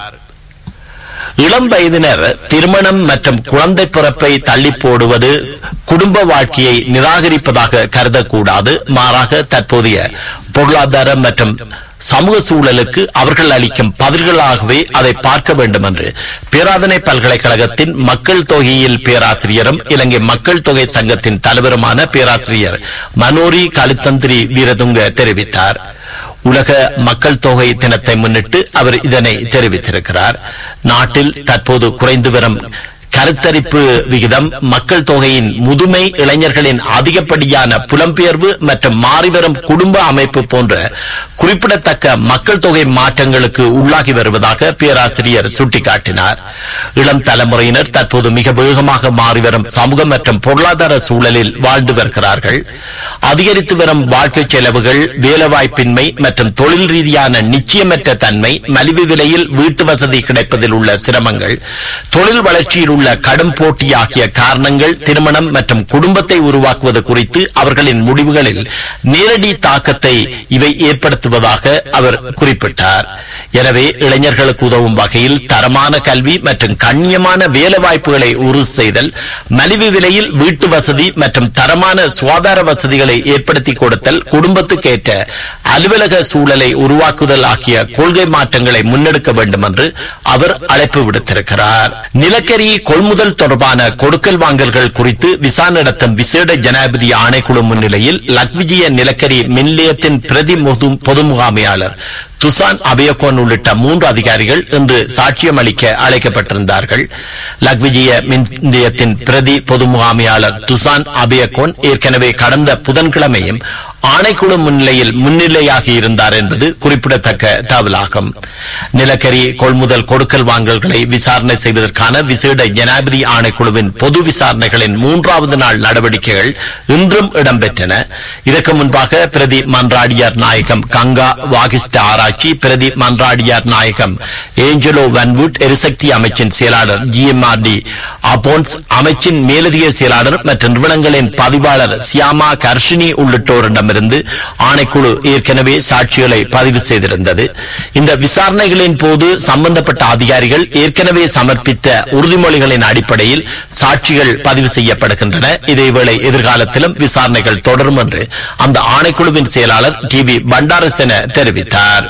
Speaker 1: இளம் வயதினர் திருமணம் மற்றும் குழந்தை பிறப்பை தள்ளி போடுவது குடும்ப வாழ்க்கையை நிராகரிப்பதாக கருதக்கூடாது மாறாக தற்போதைய பொருளாதார மற்றும் சமூக சூழலுக்கு அவர்கள் அளிக்கும் பதில்களாகவே அதை பார்க்க வேண்டும் என்று பேராதனை பல்கலைக்கழகத்தின் மக்கள் தொகையில் பேராசிரியரும் இலங்கை மக்கள் தொகை சங்கத்தின் தலைவருமான பேராசிரியர் மனோரி கலித்தந்திரி வீரதுங்க தெரிவித்தார் உலக மக்கள் தொகை தினத்தை முன்னிட்டு அவர் இதனை தெரிவித்திருக்கிறார் நாட்டில் தற்போது குறைந்து வரும் கருத்தரிப்பு விகிதம் மக்கள் தொகையின் முதுமை இளைஞர்களின் அதிகப்படியான புலம்பெயர்வு மற்றும் மாறிவரும் குடும்ப அமைப்பு போன்ற குறிப்பிடத்தக்க மக்கள் தொகை மாற்றங்களுக்கு உள்ளாகி வருவதாக பேராசிரியர் சுட்டிக்காட்டினார் இளம் தலைமுறையினர் தற்போது மிக வேகமாக மாறிவரும் சமூக மற்றும் பொருளாதார சூழலில் வாழ்ந்து வருகிறார்கள் அதிகரித்து வரும் வாழ்க்கை செலவுகள் வேலைவாய்ப்பின்மை மற்றும் தொழில் ரீதியான நிச்சயமற்ற தன்மை மலிவு விலையில் வீட்டு வசதி கிடைப்பதில் உள்ள சிரமங்கள் தொழில் வளர்ச்சியில் உள்ள கடும் போட்டி ஆகிய காரணங்கள் திருமணம் மற்றும் குடும்பத்தை உருவாக்குவது குறித்து அவர்களின் முடிவுகளில் நேரடி தாக்கத்தை இவை ஏற்படுத்துவதாக அவர் குறிப்பிட்டார் எனவே இளைஞர்களுக்கு உதவும் வகையில் தரமான கல்வி மற்றும் கண்ணியமான வேலை வாய்ப்புகளை உறுதி செய்தல் மலிவு விலையில் வீட்டு வசதி மற்றும் தரமான சுகாதார வசதிகளை ஏற்படுத்தி கொடுத்தல் குடும்பத்துக்கேற்ற அலுவலக சூழலை உருவாக்குதல் ஆகிய கொள்கை மாற்றங்களை முன்னெடுக்க வேண்டும் என்று அவர் அழைப்பு விடுத்திருக்கிறார் நிலக்கரி கொள்முதல் தொடர்பான கொடுக்கல் வாங்கல்கள் குறித்து விசாரணை நடத்தும் விசேட ஜனாதிபதி ஆணைக்குழு முன்னிலையில் லக்விஜிய நிலக்கரி மின் நிலையத்தின் பிரதி பொது- பொது முகாமையாளர் துசான் அபயகோன் உள்ளிட்ட மூன்று அதிகாரிகள் இன்று சாட்சியம் அளிக்க அழைக்கப்பட்டிருந்தார்கள் லக்விஜிய மின் நிலையத்தின் பிரதி பொது முகாமையாளர் துசான் அபயகோன் ஏற்கனவே கடந்த புதன்கிழமையும் ஆணைக்குழு முன்னிலையில் முன்னிலையாகி இருந்தார் என்பது குறிப்பிடத்தக்க தகவலாகும் நிலக்கரி கொள்முதல் கொடுக்கல் வாங்கல்களை விசாரணை செய்வதற்கான விசேட ஜனாதிபதி ஆணைக்குழுவின் பொது விசாரணைகளின் மூன்றாவது நாள் நடவடிக்கைகள் இன்றும் இடம்பெற்றன இதற்கு முன்பாக பிரதி மன்றாடியார் நாயகம் கங்கா வாகிஸ்ட ஆராய்ச்சி பிரதி மன்றாடியார் நாயகம் ஏஞ்சலோ வன்வுட் எரிசக்தி அமைச்சின் செயலாளர் ஜிஎம்ஆர்டி அபோன்ஸ் அமைச்சின் மேலதிக செயலாளர் மற்றும் நிறுவனங்களின் பதிவாளர் சியாமா கர்ஷினி உள்ளிட்டோரிடமிருந்து ஆணைக்குழு ஏற்கனவே சாட்சிகளை பதிவு செய்திருந்தது இந்த விசாரணைகளின் போது சம்பந்தப்பட்ட அதிகாரிகள் ஏற்கனவே சமர்ப்பித்த உறுதிமொழிகளின் அடிப்படையில் சாட்சிகள் பதிவு செய்யப்படுகின்றன இதேவேளை எதிர்காலத்திலும் விசாரணைகள் தொடரும் என்று அந்த ஆணைக்குழுவின் செயலாளர் டி வி பண்டாரசென தெரிவித்தார்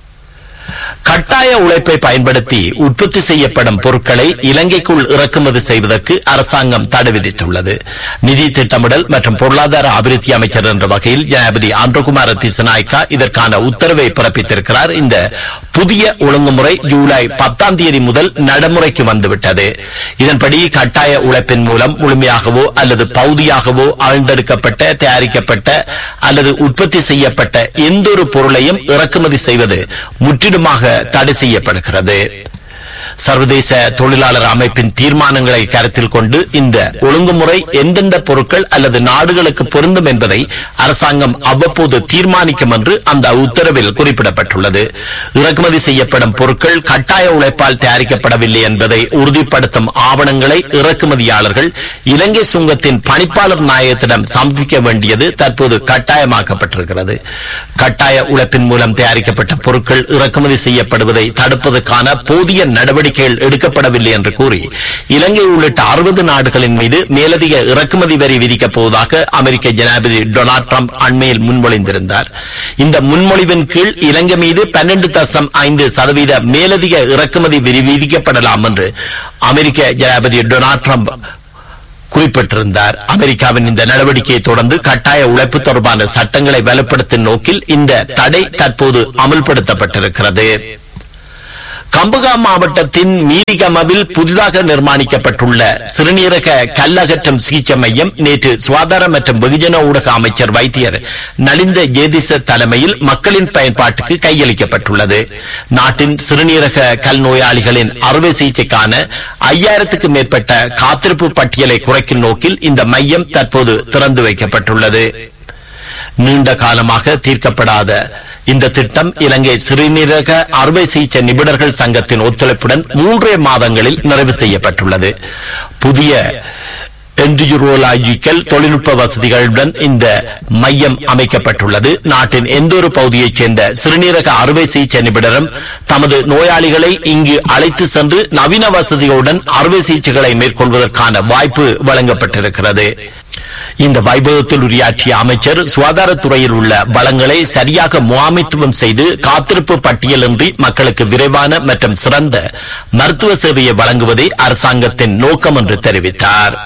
Speaker 1: கட்டாய உழைப்பை பயன்படுத்தி உற்பத்தி செய்யப்படும் பொருட்களை இலங்கைக்குள் இறக்குமதி செய்வதற்கு அரசாங்கம் தடை விதித்துள்ளது நிதி திட்டமிடல் மற்றும் பொருளாதார அபிவிருத்தி அமைச்சர் என்ற வகையில் ஜனாதிபதி ஆந்திரகுமார திசநாய்க்கா இதற்கான உத்தரவை பிறப்பித்திருக்கிறார் இந்த புதிய ஒழுங்குமுறை ஜூலை பத்தாம் தேதி முதல் நடைமுறைக்கு வந்துவிட்டது இதன்படி கட்டாய உழைப்பின் மூலம் முழுமையாகவோ அல்லது பகுதியாகவோ ஆழ்ந்தெடுக்கப்பட்ட தயாரிக்கப்பட்ட அல்லது உற்பத்தி செய்யப்பட்ட எந்தொரு பொருளையும் இறக்குமதி செய்வது முற்றிலுமாக தடை செய்யப்படுகிறது சர்வதேச தொழிலாளர் அமைப்பின் தீர்மானங்களை கருத்தில் கொண்டு இந்த ஒழுங்குமுறை எந்தெந்த பொருட்கள் அல்லது நாடுகளுக்கு பொருந்தும் என்பதை அரசாங்கம் அவ்வப்போது தீர்மானிக்கும் என்று அந்த உத்தரவில் குறிப்பிடப்பட்டுள்ளது இறக்குமதி செய்யப்படும் பொருட்கள் கட்டாய உழைப்பால் தயாரிக்கப்படவில்லை என்பதை உறுதிப்படுத்தும் ஆவணங்களை இறக்குமதியாளர்கள் இலங்கை சுங்கத்தின் பணிப்பாளர் நாயகத்திடம் சமர்ப்பிக்க வேண்டியது தற்போது கட்டாயமாக்கப்பட்டிருக்கிறது கட்டாய உழைப்பின் மூலம் தயாரிக்கப்பட்ட பொருட்கள் இறக்குமதி செய்யப்படுவதை தடுப்பதற்கான போதிய நடவடிக்கைகள் எடுக்கப்படவில்லை என்று கூறி இலங்கை உள்ளிட்ட அறுபது நாடுகளின் மீது மேலதிக இறக்குமதி வரி விதிக்கப் போவதாக அமெரிக்க ஜனாதிபதி டொனால்ட் ட்ரம்ப் அண்மையில் முன்மொழிந்திருந்தார் இந்த முன்மொழிவின் கீழ் இலங்கை மீது பன்னெண்டு தசம் ஐந்து சதவீத மேலதிக இறக்குமதி வரி விதிக்கப்படலாம் என்று அமெரிக்க ஜனாதிபதி டொனால்ட் ட்ரம்ப் குறிப்பிட்டிருந்தார் அமெரிக்காவின் இந்த நடவடிக்கையை தொடர்ந்து கட்டாய உழைப்பு தொடர்பான சட்டங்களை வலுப்படுத்தும் நோக்கில் இந்த தடை தற்போது அமல்படுத்தப்பட்டிருக்கிறது கம்பகா மாவட்டத்தின் மீரிகமவில் புதிதாக நிர்மாணிக்கப்பட்டுள்ள சிறுநீரக கல்லகற்றும் சிகிச்சை மையம் நேற்று சுகாதார மற்றும் வெகுஜன ஊடக அமைச்சர் வைத்தியர் நலிந்த ஜேதிச தலைமையில் மக்களின் பயன்பாட்டுக்கு கையளிக்கப்பட்டுள்ளது நாட்டின் சிறுநீரக கல் நோயாளிகளின் அறுவை சிகிச்சைக்கான ஐயாயிரத்துக்கு மேற்பட்ட காத்திருப்பு பட்டியலை குறைக்கும் நோக்கில் இந்த மையம் தற்போது திறந்து வைக்கப்பட்டுள்ளது நீண்ட காலமாக தீர்க்கப்படாத இந்த திட்டம் இலங்கை சிறுநீரக அறுவை சிகிச்சை நிபுணர்கள் சங்கத்தின் ஒத்துழைப்புடன் மூன்றே மாதங்களில் நிறைவு செய்யப்பட்டுள்ளது புதிய என்டியூரோலாஜிக்கல் தொழில்நுட்ப வசதிகளுடன் இந்த மையம் அமைக்கப்பட்டுள்ளது நாட்டின் எந்தொரு பகுதியைச் சேர்ந்த சிறுநீரக அறுவை சிகிச்சை நிபுணரும் தமது நோயாளிகளை இங்கு அழைத்து சென்று நவீன வசதிகளுடன் அறுவை சிகிச்சைகளை மேற்கொள்வதற்கான வாய்ப்பு வழங்கப்பட்டிருக்கிறது இந்த வைபவத்தில் உரையாற்றிய அமைச்சர் சுகாதாரத்துறையில் உள்ள வளங்களை சரியாக முகாமைத்துவம் செய்து காத்திருப்பு பட்டியலின்றி மக்களுக்கு விரைவான மற்றும் சிறந்த மருத்துவ சேவையை வழங்குவதே அரசாங்கத்தின் நோக்கம் என்று தெரிவித்தார்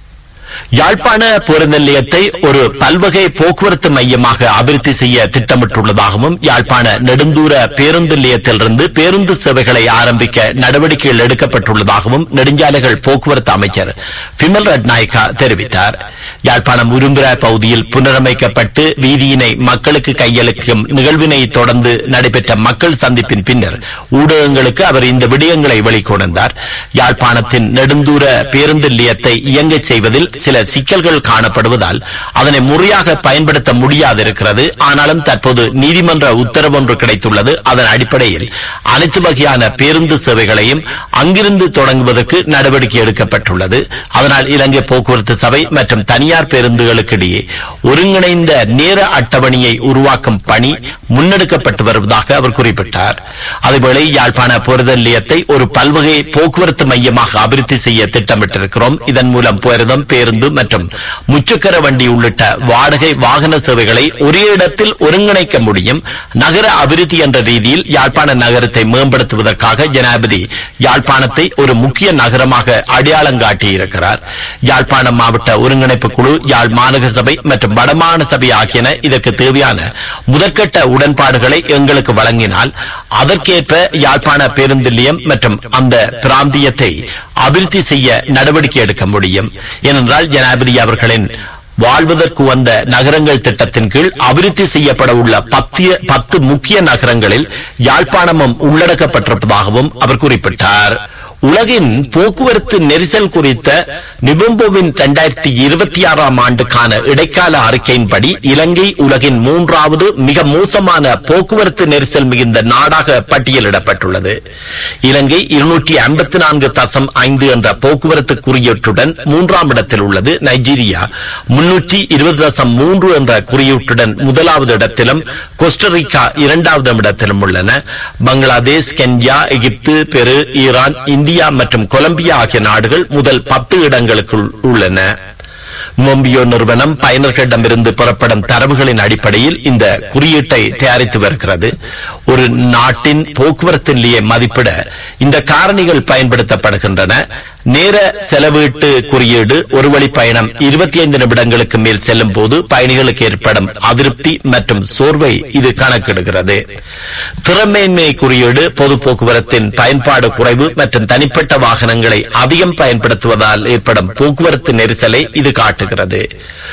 Speaker 1: யாழ்ப்பாண பேருந்து நிலையத்தை ஒரு பல்வகை போக்குவரத்து மையமாக அபிவிருத்தி செய்ய திட்டமிட்டுள்ளதாகவும் யாழ்ப்பாண நெடுந்தூர பேருந்து நிலையத்திலிருந்து பேருந்து சேவைகளை ஆரம்பிக்க நடவடிக்கைகள் எடுக்கப்பட்டுள்ளதாகவும் நெடுஞ்சாலைகள் போக்குவரத்து அமைச்சர் பிமல் ரட்நாயக்கா தெரிவித்தார் யாழ்ப்பாணம் உரும்பிரா பகுதியில் புனரமைக்கப்பட்டு வீதியினை மக்களுக்கு கையளிக்கும் நிகழ்வினை தொடர்ந்து நடைபெற்ற மக்கள் சந்திப்பின் பின்னர் ஊடகங்களுக்கு அவர் இந்த விடயங்களை வெளிக்கொணர்ந்தார் யாழ்ப்பாணத்தின் நெடுந்தூர பேருந்து நிலையத்தை இயங்கச் செய்வதில் சில சிக்கல்கள் காணப்படுவதால் அதனை முறையாக பயன்படுத்த முடியாதிருக்கிறது ஆனாலும் தற்போது நீதிமன்ற உத்தரவு ஒன்று கிடைத்துள்ளது அதன் அடிப்படையில் அனைத்து வகையான பேருந்து சேவைகளையும் அங்கிருந்து தொடங்குவதற்கு நடவடிக்கை எடுக்கப்பட்டுள்ளது அதனால் இலங்கை போக்குவரத்து சபை மற்றும் தனியார் பேருந்துகளுக்கு இடையே ஒருங்கிணைந்த நேர அட்டவணையை உருவாக்கும் பணி முன்னெடுக்கப்பட்டு வருவதாக அவர் குறிப்பிட்டார் அதேவேளை யாழ்ப்பாண பேருந்து நிலையத்தை ஒரு பல்வகை போக்குவரத்து மையமாக அபிவிருத்தி செய்ய திட்டமிட்டிருக்கிறோம் இதன் மூலம் பேருந்தும் பேருந்து மற்றும் முச்சக்கர வண்டி உள்ளிட்ட வாடகை வாகன சேவைகளை ஒரே இடத்தில் ஒருங்கிணைக்க முடியும் நகர அபிவிருத்தி என்ற ரீதியில் யாழ்ப்பாண நகரத்தை மேம்படுத்துவதற்காக ஜனாதிபதி யாழ்ப்பாணத்தை ஒரு முக்கிய நகரமாக அடையாளம் காட்டியிருக்கிறார் யாழ்ப்பாணம் மாவட்ட ஒருங்கிணைப்பு குழு யாழ் மாநகர சபை மற்றும் வடமாகாண சபை ஆகியன இதற்கு தேவையான முதற்கட்ட உடன்பாடுகளை எங்களுக்கு வழங்கினால் அதற்கேற்ப யாழ்ப்பாண பேருந்து நிலையம் மற்றும் அந்த பிராந்தியத்தை அபிவிருத்தி செய்ய நடவடிக்கை எடுக்க முடியும் ஏனென்றால் ஜனாதிபதி அவர்களின் வாழ்வதற்கு வந்த நகரங்கள் திட்டத்தின் கீழ் அபிவிருத்தி செய்யப்பட உள்ள பத்திய பத்து முக்கிய நகரங்களில் யாழ்ப்பாணமும் உள்ளடக்கப்பட்டிருப்பதாகவும் அவர் குறிப்பிட்டார் உலகின் போக்குவரத்து நெரிசல் குறித்த நிபும்போவின் இரண்டாயிரத்தி இருபத்தி ஆறாம் ஆண்டுக்கான இடைக்கால அறிக்கையின்படி இலங்கை உலகின் மூன்றாவது மிக மோசமான போக்குவரத்து நெரிசல் மிகுந்த நாடாக பட்டியலிடப்பட்டுள்ளது இலங்கை இருநூற்றி ஐம்பத்தி நான்கு தசம் ஐந்து என்ற போக்குவரத்து குறியீட்டுடன் மூன்றாம் இடத்தில் உள்ளது நைஜீரியா முன்னூற்றி இருபது தசம் மூன்று என்ற குறியீட்டுடன் முதலாவது இடத்திலும் கோஸ்டரிக்கா இரண்டாவது இடத்திலும் உள்ளன பங்களாதேஷ் கென்யா எகிப்து பெரு ஈரான் இந்தியா மற்றும் கொலம்பியா ஆகிய நாடுகள் முதல் பத்து இடங்களுக்குள் உள்ளன மொம்பியோ நிறுவனம் பயனர்களிடமிருந்து பெறப்படும் தரவுகளின் அடிப்படையில் இந்த குறியீட்டை தயாரித்து வருகிறது ஒரு நாட்டின் போக்குவரத்து நிலையை மதிப்பிட இந்த காரணிகள் பயன்படுத்தப்படுகின்றன நேர செலவீட்டு குறியீடு ஒரு வழி பயணம் இருபத்தி ஐந்து நிமிடங்களுக்கு மேல் செல்லும் போது பயணிகளுக்கு ஏற்படும் அதிருப்தி மற்றும் சோர்வை இது கணக்கிடுகிறது திறமையின்மை குறியீடு பொது போக்குவரத்தின் பயன்பாடு குறைவு மற்றும் தனிப்பட்ட வாகனங்களை அதிகம் பயன்படுத்துவதால் ஏற்படும் போக்குவரத்து நெரிசலை இது காட்டுகிறது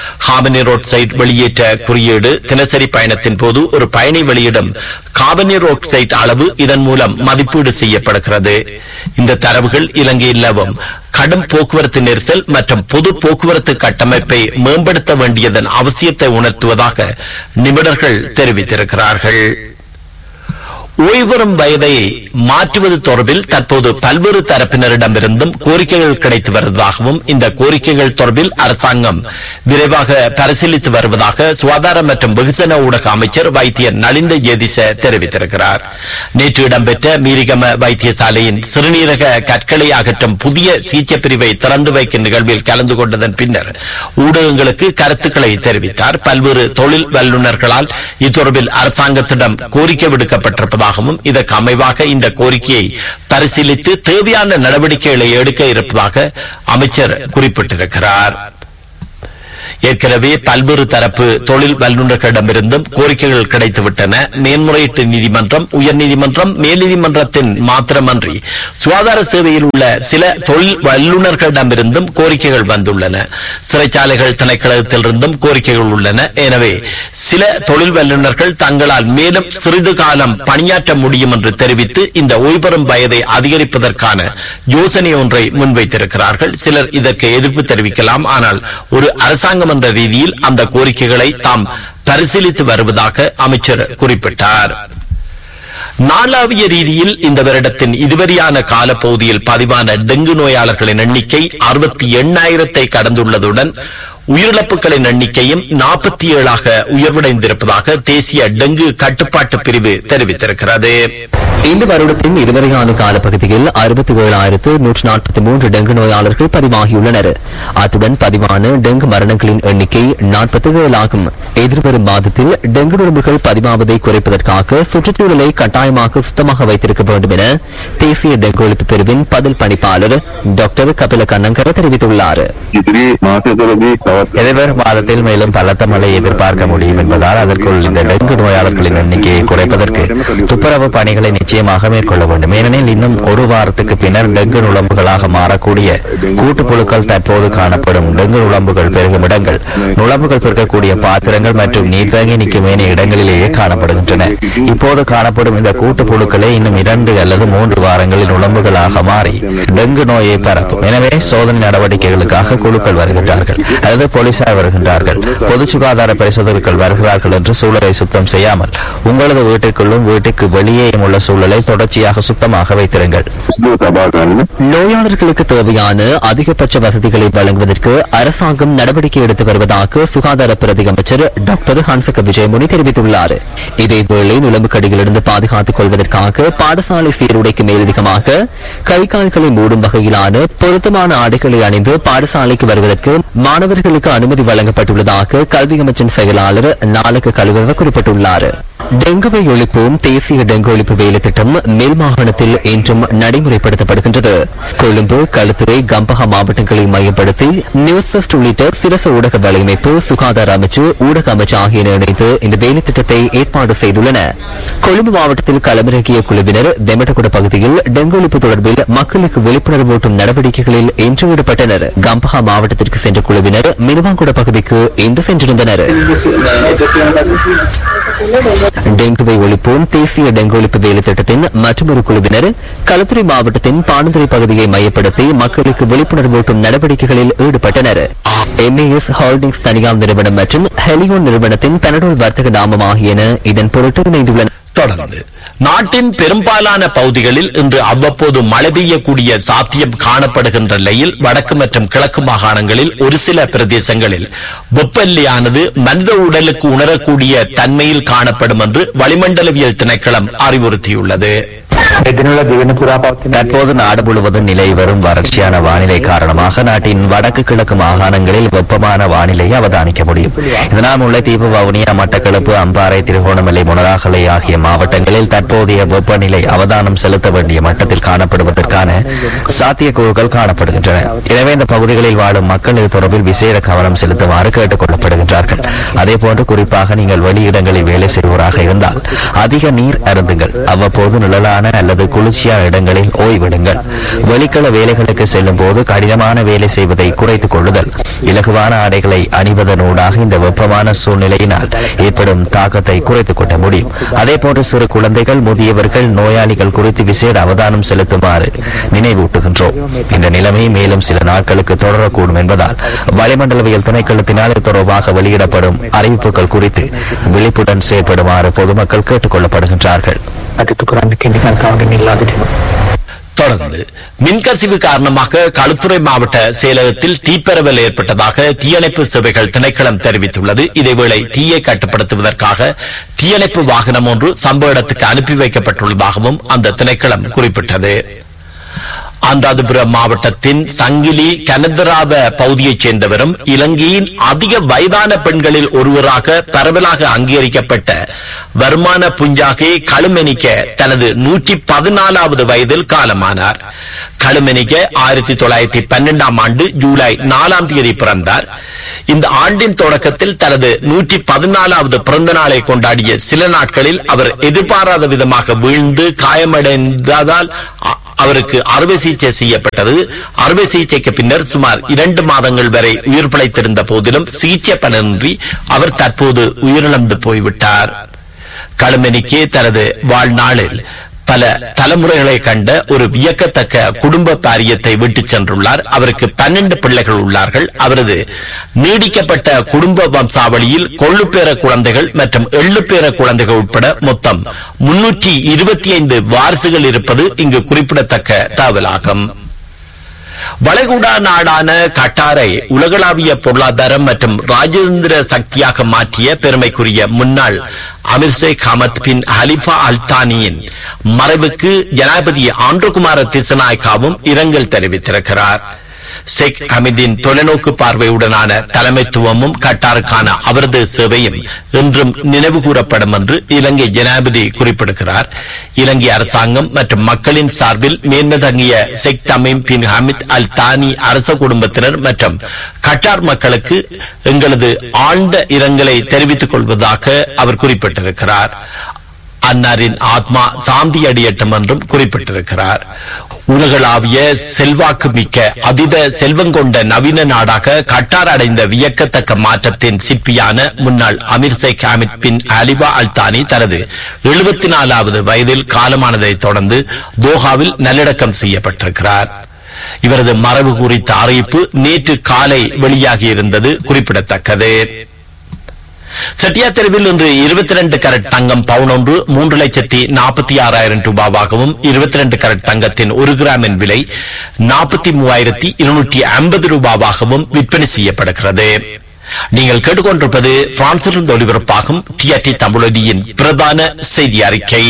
Speaker 1: காபனி ரோட் சைட் வெளியேற்ற குறியீடு தினசரி பயணத்தின் போது ஒரு பயணி வெளியிடும் காபனி ரோட் சைட் அளவு இதன் மூலம் மதிப்பீடு செய்யப்படுகிறது இந்த தரவுகள் இலங்கையில் நிலவும் கடும் போக்குவரத்து நெரிசல் மற்றும் பொது போக்குவரத்து கட்டமைப்பை மேம்படுத்த வேண்டியதன் அவசியத்தை உணர்த்துவதாக நிபுணர்கள் தெரிவித்திருக்கிறார்கள் ஓய்வெறும் வயதை மாற்றுவது தொடர்பில் தற்போது பல்வேறு தரப்பினரிடமிருந்தும் கோரிக்கைகள் கிடைத்து வருவதாகவும் இந்த கோரிக்கைகள் தொடர்பில் அரசாங்கம் விரைவாக பரிசீலித்து வருவதாக சுகாதார மற்றும் வெகுஜன ஊடக அமைச்சர் வைத்தியர் நலிந்த ஜேதிச தெரிவித்திருக்கிறார் நேற்று இடம்பெற்ற மீரிகம வைத்தியசாலையின் சிறுநீரக கற்களை அகற்றும் புதிய சிகிச்சை பிரிவை திறந்து வைக்கும் நிகழ்வில் கலந்து கொண்டதன் பின்னர் ஊடகங்களுக்கு கருத்துக்களை தெரிவித்தார் பல்வேறு தொழில் வல்லுநர்களால் இத்தொடர்பில் அரசாங்கத்திடம் கோரிக்கை விடுக்கப்பட்டிருப்பதாகவும் இதற்கு அமைவாக இந்த கோரிக்கையை பரிசீலித்து தேவையான நடவடிக்கைகளை எடுக்க இருப்பதாக அமைச்சர் குறிப்பிட்டிருக்கிறார் ஏற்கனவே பல்வேறு தரப்பு தொழில் வல்லுநர்களிடமிருந்தும் கோரிக்கைகள் கிடைத்துவிட்டன மேன்முறையீட்டு நீதிமன்றம் உயர்நீதிமன்றம் மேல்நீதிமன்றத்தின் மாத்திரமன்றி சுகாதார சேவையில் உள்ள சில தொழில் வல்லுநர்களிடமிருந்தும் கோரிக்கைகள் வந்துள்ளன சிறைச்சாலைகள் திணைக்களத்திலிருந்தும் கோரிக்கைகள் உள்ளன எனவே சில தொழில் வல்லுநர்கள் தங்களால் மேலும் சிறிது காலம் பணியாற்ற முடியும் என்று தெரிவித்து இந்த ஓய்வெறும் வயதை அதிகரிப்பதற்கான யோசனை ஒன்றை முன்வைத்திருக்கிறார்கள் சிலர் இதற்கு எதிர்ப்பு தெரிவிக்கலாம் ஆனால் ஒரு அரசாங்கம் என்ற ரீதியில் அந்த கோரிக்கைகளை தாம் பரிசீலித்து வருவதாக அமைச்சர் குறிப்பிட்டார் நாளாவிய ரீதியில் இந்த வருடத்தின் இதுவரையான காலப்பகுதியில் பதிவான டெங்கு நோயாளர்களின் எண்ணிக்கை அறுபத்தி எண்ணாயிரத்தை கடந்துள்ளதுடன் உயிரிழப்புகளின் எண்ணிக்கையும் நாற்பத்தி ஏழாக உயர்வடைந்திருப்பதாக தேசிய டெங்கு கட்டுப்பாட்டு பிரிவு தெரிவித்திருக்கிறது
Speaker 4: இந்த வருடத்தின் இதுவரையான காலப்பகுதியில் அறுபத்தி ஏழாயிரத்து நூற்று நாற்பத்தி மூன்று டெங்கு நோயாளர்கள் பதிவாகியுள்ளனர் அத்துடன் பதிவான டெங்கு மரணங்களின் எண்ணிக்கை நாற்பத்தி ஏழாகும் எதிர்வரும் மாதத்தில் டெங்கு நுழம்புகள் பதிவாவதை குறைப்பதற்காக சுற்றுச்சூழலை கட்டாயமாக சுத்தமாக வைத்திருக்க வேண்டும் என தேசிய டெங்கு ஒழிப்பு பிரிவின் பதில் பணிப்பாளர் டாக்டர் கபில கண்ணங்கர தெரிவித்துள்ளார்
Speaker 5: ඉදිරි මාසතුලදී තවත්
Speaker 2: எதிர்வரும் மாதத்தில் மேலும் பலத்த மழை எதிர்பார்க்க முடியும் என்பதால் அதற்குள் இந்த டெங்கு நோயாளர்களின் எண்ணிக்கையை குறைப்பதற்கு துப்புரவு பணிகளை நிச்சயமாக மேற்கொள்ள வேண்டும் ஏனெனில் இன்னும் ஒரு வாரத்துக்கு பின்னர் டெங்கு நுழம்புகளாக மாறக்கூடிய கூட்டுப்புழுக்கள் தற்போது காணப்படும் டெங்கு நுழம்புகள் பெருகும் இடங்கள் நுழம்புகள் பெருக்கக்கூடிய பாத்திரங்கள் மற்றும் நீர் தேங்கி நிற்கும் ஏனைய இடங்களிலேயே காணப்படுகின்றன இப்போது காணப்படும் இந்த கூட்டுப்புழுக்களே இன்னும் இரண்டு அல்லது மூன்று வாரங்களில் நுழம்புகளாக மாறி டெங்கு நோயை பரப்பும் எனவே சோதனை நடவடிக்கைகளுக்காக குழுக்கள் வருகின்றார்கள் அல்லது போலீசார் வருகின்றார்கள் பொது சுகாதார பரிசோதகர்கள் வருகிறார்கள் என்று சூழலை சுத்தம் செய்யாமல் உங்களது வீட்டிற்குள்ளும் வீட்டுக்கு வெளியேயும் உள்ள சூழலை தொடர்ச்சியாக சுத்தமாக வைத்திருங்கள்
Speaker 5: සුදුව තබා ගන්න
Speaker 4: நோயாளர்களுக்கு தேவையான அதிகபட்ச வசதிகளை வழங்குவதற்கு அரசாங்கம் நடவடிக்கை எடுத்து வருவதாக சுகாதார பிரதி அமைச்சர் டாக்டர் ஹன்சக விஜயமுனி தெரிவித்துள்ளார் இதேவேளை நுழம்புக்கடியிலிருந்து பாதுகாத்துக் கொள்வதற்காக பாடசாலை சீருடைக்கு மேலதிகமாக கை கால்களை மூடும் வகையிலான பொருத்தமான ஆடைகளை அணிந்து பாடசாலைக்கு வருவதற்கு மாணவர்களுக்கு அனுமதி வழங்கப்பட்டுள்ளதாக கல்வி அமைச்சின் செயலாளர் நாலக கழுவ குறிப்பிட்டுள்ளார் டெங்குவை ஒழிப்போம் தேசிய டெங்கு ஒழிப்பு வேலை திட்டம் மேல் மாகாணத்தில் இன்றும் நடைமுறைப்படுத்தப்படுகின்றது கொழும்பு களுத்துறை கம்பஹா மாவட்டங்களை மையப்படுத்தி நியூஸ் ஃபர்ஸ்ட் உள்ளிட்ட சிரச ஊடக வலையமைப்பு சுகாதார அமைச்சு ஊடக அமைச்சு ஆகியன இணைந்து இந்த வேலை திட்டத்தை ஏற்பாடு செய்துள்ளன கொழும்பு மாவட்டத்தில் களமிறங்கிய குழுவினர் தெமட்டகுட பகுதியில் டெங்கு ஒழிப்பு தொடர்பில் மக்களுக்கு விழிப்புணர்வு ஊட்டும் நடவடிக்கைகளில் இன்று ஈடுபட்டனர் கம்பஹா மாவட்டத்திற்கு சென்ற குழுவினர் மினுவாங்குட பகுதிக்கு இன்று சென்றிருந்தனர் டெங்குவை ஒழிப்போம் தேசிய டெங்கு ஒழிப்பு வேலை திட்டத்தின் மற்றொரு குழுவினர் களத்துறை மாவட்டத்தின் பானந்துறை பகுதியை மையப்படுத்தி மக்களுக்கு விழிப்புணர்வூட்டும் நடவடிக்கைகளில் ஈடுபட்டனர் எம்ஏஎஸ் ஹோல்டிங்ஸ் தனியார் நிறுவனம் மற்றும் ஹெலியோன் நிறுவனத்தின் பெனடோல் வர்த்தக நாமம் ஆகியன இதன் பொருட்டு இணைந்துள்ளன
Speaker 1: தொடர்ந்து நாட்டின் பெரும்பாலான பகுதிகளில் இன்று அவ்வப்போது மழை பெய்யக்கூடிய சாத்தியம் காணப்படுகின்ற நிலையில் வடக்கு மற்றும் கிழக்கு மாகாணங்களில் ஒரு சில பிரதேசங்களில் வெப்பநிலையானது மனித உடலுக்கு உணரக்கூடிய தன்மையில் காணப்படும் என்று வளிமண்டலவியல் திணைக்களம் அறிவுறுத்தியுள்ளது
Speaker 3: එදිනවල දිවෙන පුරා පවතින
Speaker 2: தற்போது நாடு முழுவதும் நிலை வரும் வறட்சியான வானிலை காரணமாக நாட்டின் வடக்கு கிழக்கு மாகாணங்களில் வெப்பமான வானிலை அவதானிக்க முடியும் இதனால் முல்லைத்தீவு வவுனியா மட்டக்களப்பு அம்பாறை திருகோணமலை முனராகலை ஆகிய மாவட்டங்களில் தற்போதைய வெப்பநிலை அவதானம் செலுத்த வேண்டிய மட்டத்தில் காணப்படுவதற்கான சாத்தியக்கூறுகள் காணப்படுகின்றன எனவே இந்த பகுதிகளில் வாழும் மக்கள் இது தொடர்பில் விசேட கவனம் செலுத்துமாறு கேட்டுக் கொள்ளப்படுகின்றார்கள் அதேபோன்று குறிப்பாக நீங்கள் வெளியிடங்களில் வேலை செய்வோராக இருந்தால் அதிக நீர் அருந்துங்கள் அவ்வப்போது நிழலான அல்லது அல்லது குளிர்ச்சியான இடங்களில் ஓய்விடுங்கள் வெளிக்கள வேலைகளுக்கு செல்லும் போது கடினமான வேலை செய்வதை குறைத்துக் கொள்ளுதல் இலகுவான ஆடைகளை அணிவதனூடாக இந்த வெப்பமான சூழ்நிலையினால் ஏற்படும் தாக்கத்தை குறைத்துக் கொள்ள முடியும் அதே போன்று சிறு குழந்தைகள் முதியவர்கள் நோயாளிகள் குறித்து விசேட அவதானம் செலுத்துமாறு நினைவூட்டுகின்றோம் இந்த நிலைமை மேலும் சில நாட்களுக்கு தொடரக்கூடும் என்பதால் வளிமண்டலவியல் திணைக்களத்தினால் இது தொடர்பாக வெளியிடப்படும் அறிவிப்புகள் குறித்து விழிப்புடன் செயற்படுமாறு பொதுமக்கள் கேட்டுக் கொள்ளப்படுகின்றார்கள்
Speaker 3: කටයුතු කරන්න කෙනෙක් කවුරුන් ඉල්ලා සිටිනවා.
Speaker 1: தொடர்ந்து மின்கசிவு காரணமாக களுத்துறை மாவட்ட செயலகத்தில் தீப்பரவல் ஏற்பட்டதாக தீயணைப்பு சேவைகள் திணைக்களம் தெரிவித்துள்ளது இதேவேளை தீயை கட்டுப்படுத்துவதற்காக தீயணைப்பு வாகனம் ஒன்று சம்பவ இடத்துக்கு அனுப்பி வைக்கப்பட்டுள்ளதாகவும் அந்த திணைக்களம் குறிப்பிட்டது அந்தாதிபுரம் மாவட்டத்தின் சங்கிலி கனந்தராவ பகுதியைச் சேர்ந்தவரும் இலங்கையின் அதிக வயதான பெண்களில் ஒருவராக பரவலாக அங்கீகரிக்கப்பட்ட வருமான புஞ்சாகே களுமெனிக்க தனது நூற்றி பதினாலாவது வயதில் காலமானார் களுமெனிக்க ஆயிரத்தி தொள்ளாயிரத்தி பன்னெண்டாம் ஆண்டு ஜூலை நாலாம் தேதி பிறந்தார் இந்த ஆண்டின் தொடக்கத்தில் தனது நூற்றி பதினாலாவது பிறந்த நாளை கொண்டாடிய சில நாட்களில் அவர் எதிர்பாராத விதமாக வீழ்ந்து காயமடைந்ததால் அ- அவருக்கு அறுவை சிகிச்சை செய்யப்பட்டது அறுவை சிகிச்சைக்கு பின்னர் சுமார் இரண்டு மாதங்கள் வரை உயிர் பிழைத்திருந்த போதிலும் சிகிச்சை பலனின்றி அவர் தற்போது உயிரிழந்து போய்விட்டார் களுமெனிக்கே தனது வாழ்நாளில் பல தலைமுறைகளை கண்ட ஒரு வியக்கத்தக்க குடும்ப பாரியத்தை விட்டுச் சென்றுள்ளார் அவருக்கு பன்னெண்டு பிள்ளைகள் உள்ளார்கள் அவரது நீடிக்கப்பட்ட குடும்ப வம்சாவளியில் கொள்ளுப்பேர குழந்தைகள் மற்றும் எள்ளுப்பேர குழந்தைகள் உட்பட மொத்தம் முன்னூற்றி இருபத்தி ஐந்து வாரிசுகள் இருப்பது இங்கு குறிப்பிடத்தக்க தகவலாகும் வளைகுடா நாடான கட்டாரை உலகளாவிய பொருளாதாரம் மற்றும் ராஜேந்திர சக்தியாக மாற்றிய பெருமைக்குரிய முன்னாள் அமீர் ஷேக் ஹமத் பின் ஹலிஃபா அல்தானியின் மறைவுக்கு ஜனாதிபதி ஆண்ட்ருகுமார திசநாயக்காவும் இரங்கல் தெரிவித்திருக்கிறார் ஷேக் ஹமீதின் தொலைநோக்கு பார்வையுடனான தலைமைத்துவமும் கட்டாருக்கான அவரது சேவையும் இன்றும் நினைவு கூறப்படும் என்று இலங்கை ஜனாதிபதி குறிப்பிடுகிறார் இலங்கை அரசாங்கம் மற்றும் மக்களின் சார்பில் மேன்மை தங்கிய ஷேக் தமீம் பின் ஹமீத் அல் தானி அரச குடும்பத்தினர் மற்றும் கட்டார் மக்களுக்கு எங்களது ஆழ்ந்த இரங்கலை தெரிவித்துக் கொள்வதாக அவர் குறிப்பிட்டிருக்கிறார் அன்னாரின் ஆத்மா சாந்தி அடையட்டும் என்றும் குறிப்பிட்டிருக்கிறார் உலகளாவிய செல்வாக்கு மிக்க அதீத செல்வங்கொண்ட நவீன நாடாக கட்டார் அடைந்த வியக்கத்தக்க மாற்றத்தின் சிற்பியான முன்னாள் அமீர் ஷேக் ஹாமித் பின் அலிவா அல்தானி தனது எழுபத்தி நாலாவது வயதில் காலமானதைத் தொடர்ந்து தோஹாவில் நல்லடக்கம் செய்யப்பட்டிருக்கிறார் இவரது மறைவு குறித்த அறிவிப்பு நேற்று காலை வெளியாகியிருந்தது குறிப்பிடத்தக்கது செட்டியா தெருவில் இன்று இருபத்தி ரெண்டு கரட் தங்கம் பவுன் ஒன்று மூன்று லட்சத்தி நாற்பத்தி ஆறாயிரம் ரூபாவாகவும் இருபத்தி ரெண்டு கரட் தங்கத்தின் ஒரு கிராமின் விலை நாற்பத்தி மூவாயிரத்தி இருநூற்றி ஐம்பது ரூபாவாகவும் விற்பனை செய்யப்படுகிறது நீங்கள் கேட்டுக்கொண்டிருப்பது பிரான்சிலிருந்து ஒளிபரப்பாகும் டிஆர்டி தமிழொலியின் பிரதான செய்தி அறிக்கை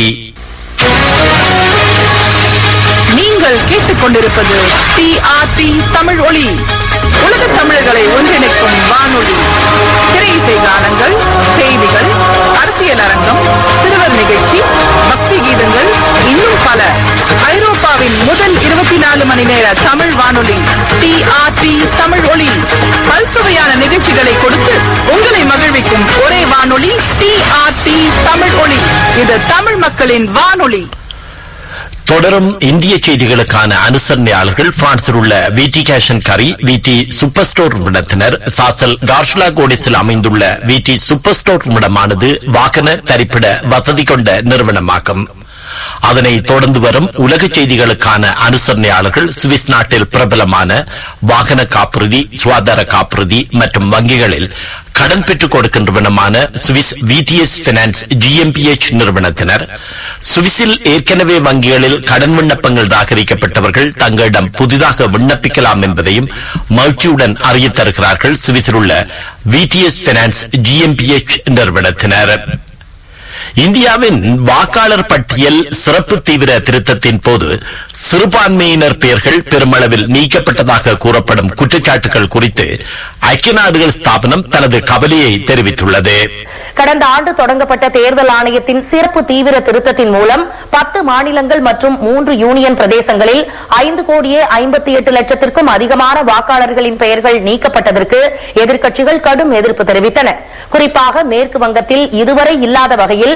Speaker 6: நீங்கள் கேட்டுக்கொண்டிருப்பது டிஆர்டி தமிழ் ஒளி உலக தமிழர்களை ஒன்றிணைக்கும் வானொலி திரை இசை கானங்கள் செய்திகள் அரசியல் அரங்கம் சிறுவர் நிகழ்ச்சி பக்தி கீதங்கள் இன்னும் பல ஐரோப்பாவின் முதல் இருபத்தி நாலு மணி நேர தமிழ் வானொலி டிஆர்டி தமிழ் ஒளி பல்சுவையான நிகழ்ச்சிகளை கொடுத்து உங்களை மகிழ்விக்கும் ஒரே வானொலி டிஆர்டி தமிழ் ஒளி இது தமிழ் மக்களின் வானொலி
Speaker 1: தொடரும் இந்திய செய்திகளுக்கான அனுசரணையாளர்கள் பிரான்சில் உள்ள விடி கேஷன் கரி விடி சூப்பர் ஸ்டோர் நிறுவனத்தினர் சாசல் கார்ஷலா கோடிஸில் அமைந்துள்ள விடி சூப்பர் ஸ்டோர் நிறுவனமானது வாகன தரிப்பிட வசதி கொண்ட நிறுவனமாகும் அதனை தொடர்ந்து வரும் உலக செய்திகளுக்கான அனுசரணையாளர்கள் சுவிஸ் நாட்டில் பிரபலமான வாகன காப்புறுதி சுகாதார காப்புறுதி மற்றும் வங்கிகளில் கடன் பெற்றுக் கொடுக்கின்றவனமான சுவிஸ் விடிஎஸ் பினான்ஸ் ஜிஎம்பிஎச் நிறுவனத்தினர் சுவிஸில் ஏற்கனவே வங்கிகளில் கடன் விண்ணப்பங்கள் நிராகரிக்கப்பட்டவர்கள் தங்களிடம் புதிதாக விண்ணப்பிக்கலாம் என்பதையும் மகிழ்ச்சியுடன் அறியத் தருகிறார்கள் சுவிஸில் உள்ள விடிஎஸ் பினான்ஸ் ஜிஎம்பிஎச் நிறுவனத்தினர் இந்தியாவின் வாக்காளர் பட்டியல் சிறப்பு தீவிர திருத்தத்தின் போது சிறுபான்மையினர் பெயர்கள் பெருமளவில் நீக்கப்பட்டதாக கூறப்படும் குற்றச்சாட்டுகள் குறித்து ஐக்கிய நாடுகள் ஸ்தாபனம் தனது கவலையை தெரிவித்துள்ளது
Speaker 7: கடந்த ஆண்டு தொடங்கப்பட்ட தேர்தல் ஆணையத்தின் சிறப்பு தீவிர திருத்தத்தின் மூலம் பத்து மாநிலங்கள் மற்றும் மூன்று யூனியன் பிரதேசங்களில் ஐந்து கோடியே ஐம்பத்தி எட்டு லட்சத்திற்கும் அதிகமான வாக்காளர்களின் பெயர்கள் நீக்கப்பட்டதற்கு எதிர்க்கட்சிகள் கடும் எதிர்ப்பு தெரிவித்தன குறிப்பாக மேற்கு வங்கத்தில் இதுவரை இல்லாத வகையில்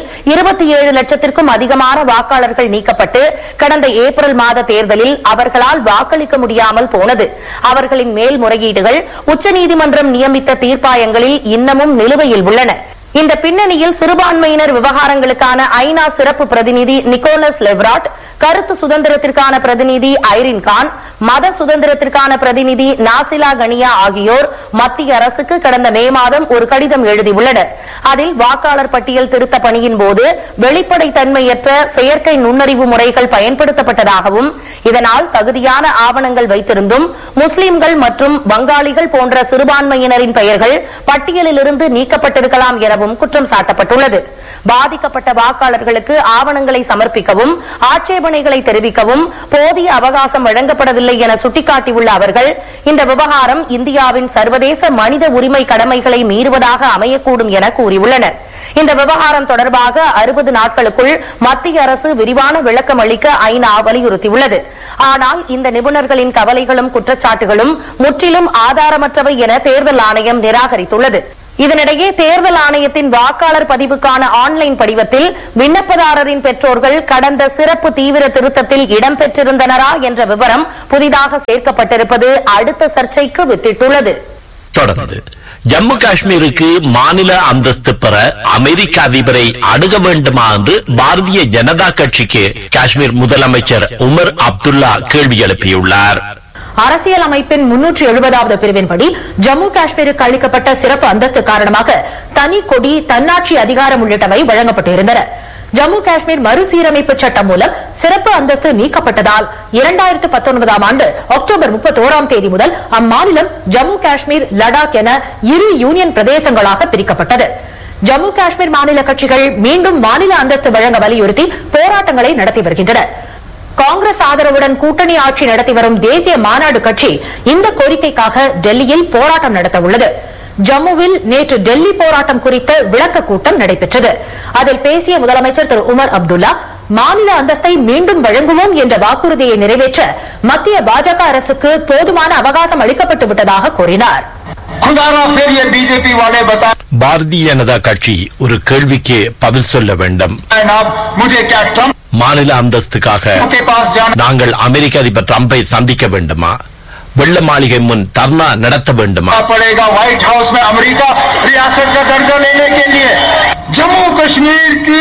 Speaker 7: இருபத்தி ஏழு லட்சத்திற்கும் அதிகமான வாக்காளர்கள் நீக்கப்பட்டு கடந்த ஏப்ரல் மாத தேர்தலில் அவர்களால் வாக்களிக்க முடியாமல் போனது அவர்களின் மேல்முறையீடுகள் உச்சநீதிமன்றம் நியமித்த தீர்ப்பாயங்களில் இன்னமும் நிலுவையில் உள்ளன இந்த பின்னணியில் சிறுபான்மையினர் விவகாரங்களுக்கான ஐநா சிறப்பு பிரதிநிதி நிக்கோலஸ் லெவ்ராட் கருத்து சுதந்திரத்திற்கான பிரதிநிதி ஐரின் கான் மத சுதந்திரத்திற்கான பிரதிநிதி நாசிலா கனியா ஆகியோர் மத்திய அரசுக்கு கடந்த மே மாதம் ஒரு கடிதம் எழுதியுள்ளனர் அதில் வாக்காளர் பட்டியல் திருத்த பணியின் போது வெளிப்படைத்தன்மையற்ற செயற்கை நுண்ணறிவு முறைகள் பயன்படுத்தப்பட்டதாகவும் இதனால் தகுதியான ஆவணங்கள் வைத்திருந்தும் முஸ்லிம்கள் மற்றும் வங்காளிகள் போன்ற சிறுபான்மையினரின் பெயர்கள் பட்டியலிலிருந்து நீக்கப்பட்டிருக்கலாம் எனவும் குற்றம் சாட்டப்பட்டுள்ளது பாதிக்கப்பட்ட வாக்காளர்களுக்கு ஆவணங்களை சமர்ப்பிக்கவும் ஆட்சேபனைகளை தெரிவிக்கவும் போதிய அவகாசம் வழங்கப்படவில்லை என சுட்டிக்காட்டியுள்ள அவர்கள் இந்த விவகாரம் இந்தியாவின் சர்வதேச மனித உரிமை கடமைகளை மீறுவதாக அமையக்கூடும் என கூறியுள்ளனர் இந்த விவகாரம் தொடர்பாக அறுபது நாட்களுக்குள் மத்திய அரசு விரிவான விளக்கம் அளிக்க ஐநா வலியுறுத்தியுள்ளது ஆனால் இந்த நிபுணர்களின் கவலைகளும் குற்றச்சாட்டுகளும் முற்றிலும் ஆதாரமற்றவை என தேர்தல் ஆணையம் நிராகரித்துள்ளது இதனிடையே தேர்தல் ஆணையத்தின் வாக்காளர் பதிவுக்கான ஆன்லைன் படிவத்தில் விண்ணப்பதாரரின் பெற்றோர்கள் கடந்த சிறப்பு தீவிர திருத்தத்தில் இடம்பெற்றிருந்தனரா என்ற விவரம் புதிதாக சேர்க்கப்பட்டிருப்பது அடுத்த சர்ச்சைக்கு வித்திட்டுள்ளது
Speaker 1: தொடர்ந்து ஜம்மு காஷ்மீருக்கு மாநில அந்தஸ்து பெற அமெரிக்க அதிபரை அணுக வேண்டுமா என்று பாரதிய ஜனதா கட்சிக்கு காஷ்மீர் முதலமைச்சர் உமர் அப்துல்லா கேள்வி எழுப்பியுள்ளார்
Speaker 8: அரசியல் அமைப்பின் முன்னூற்றி எழுபதாவது பிரிவின்படி ஜம்மு காஷ்மீருக்கு அளிக்கப்பட்ட சிறப்பு அந்தஸ்து காரணமாக தனி கொடி தன்னாட்சி அதிகாரம் உள்ளிட்டவை வழங்கப்பட்டிருந்தன ஜம்மு காஷ்மீர் மறுசீரமைப்பு சட்டம் மூலம் சிறப்பு அந்தஸ்து நீக்கப்பட்டதால் இரண்டாயிரத்து பத்தொன்பதாம் ஆண்டு அக்டோபர் முப்பத்தோராம் தேதி முதல் அம்மாநிலம் ஜம்மு காஷ்மீர் லடாக் என இரு யூனியன் பிரதேசங்களாக பிரிக்கப்பட்டது ஜம்மு காஷ்மீர் மாநில கட்சிகள் மீண்டும் மாநில அந்தஸ்து வழங்க வலியுறுத்தி போராட்டங்களை நடத்தி வருகின்றன காங்கிரஸ் ஆதரவுடன் கூட்டணி ஆட்சி நடத்தி வரும் தேசிய மாநாடு கட்சி இந்த கோரிக்கைக்காக டெல்லியில் போராட்டம் நடத்த உள்ளது ஜம்முவில் நேற்று டெல்லி போராட்டம் குறித்த விளக்க கூட்டம் நடைபெற்றது அதில் பேசிய முதலமைச்சர் திரு உமர் அப்துல்லா மாநில அந்தஸ்தை மீண்டும் வழங்குவோம் என்ற வாக்குறுதியை நிறைவேற்ற மத்திய பாஜக அரசுக்கு போதுமான அவகாசம் அளிக்கப்பட்டு விட்டதாக கூறினார்
Speaker 9: खुदारा फिर ये बीजेपी वाले बताएं
Speaker 1: பாரதிய ஜனதா கட்சி ஒரு கேள்விக்கு பதில் சொல்ல வேண்டும்
Speaker 9: आप मुझे क्या ट्रम्प
Speaker 1: மாநில அந்தஸ்துக்காக
Speaker 9: के पास जाना
Speaker 1: நாங்கள் அமெரிக்க அதிபர் ட்ரம்பை சந்திக்க வேண்டுமா வெள்ள மாளிகை முன் தர்ணா நடத்த வேண்டுமா
Speaker 9: पड़ेगा व्हाइट हाउस में अमेरिका रियासत का दर्जा लेने के लिए जम्मू कश्मीर की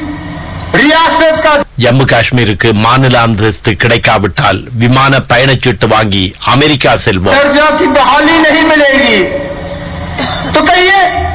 Speaker 9: रियासत का
Speaker 1: ஜம்மு காஷ்மீருக்கு மாநில அந்தஸ்து கிடைக்காவிட்டால் விமான பயணச்சீட்டு வாங்கி அமெரிக்கா செல்வோம்
Speaker 9: दर्जा की बहाली नहीं मिलेगी तो कहिए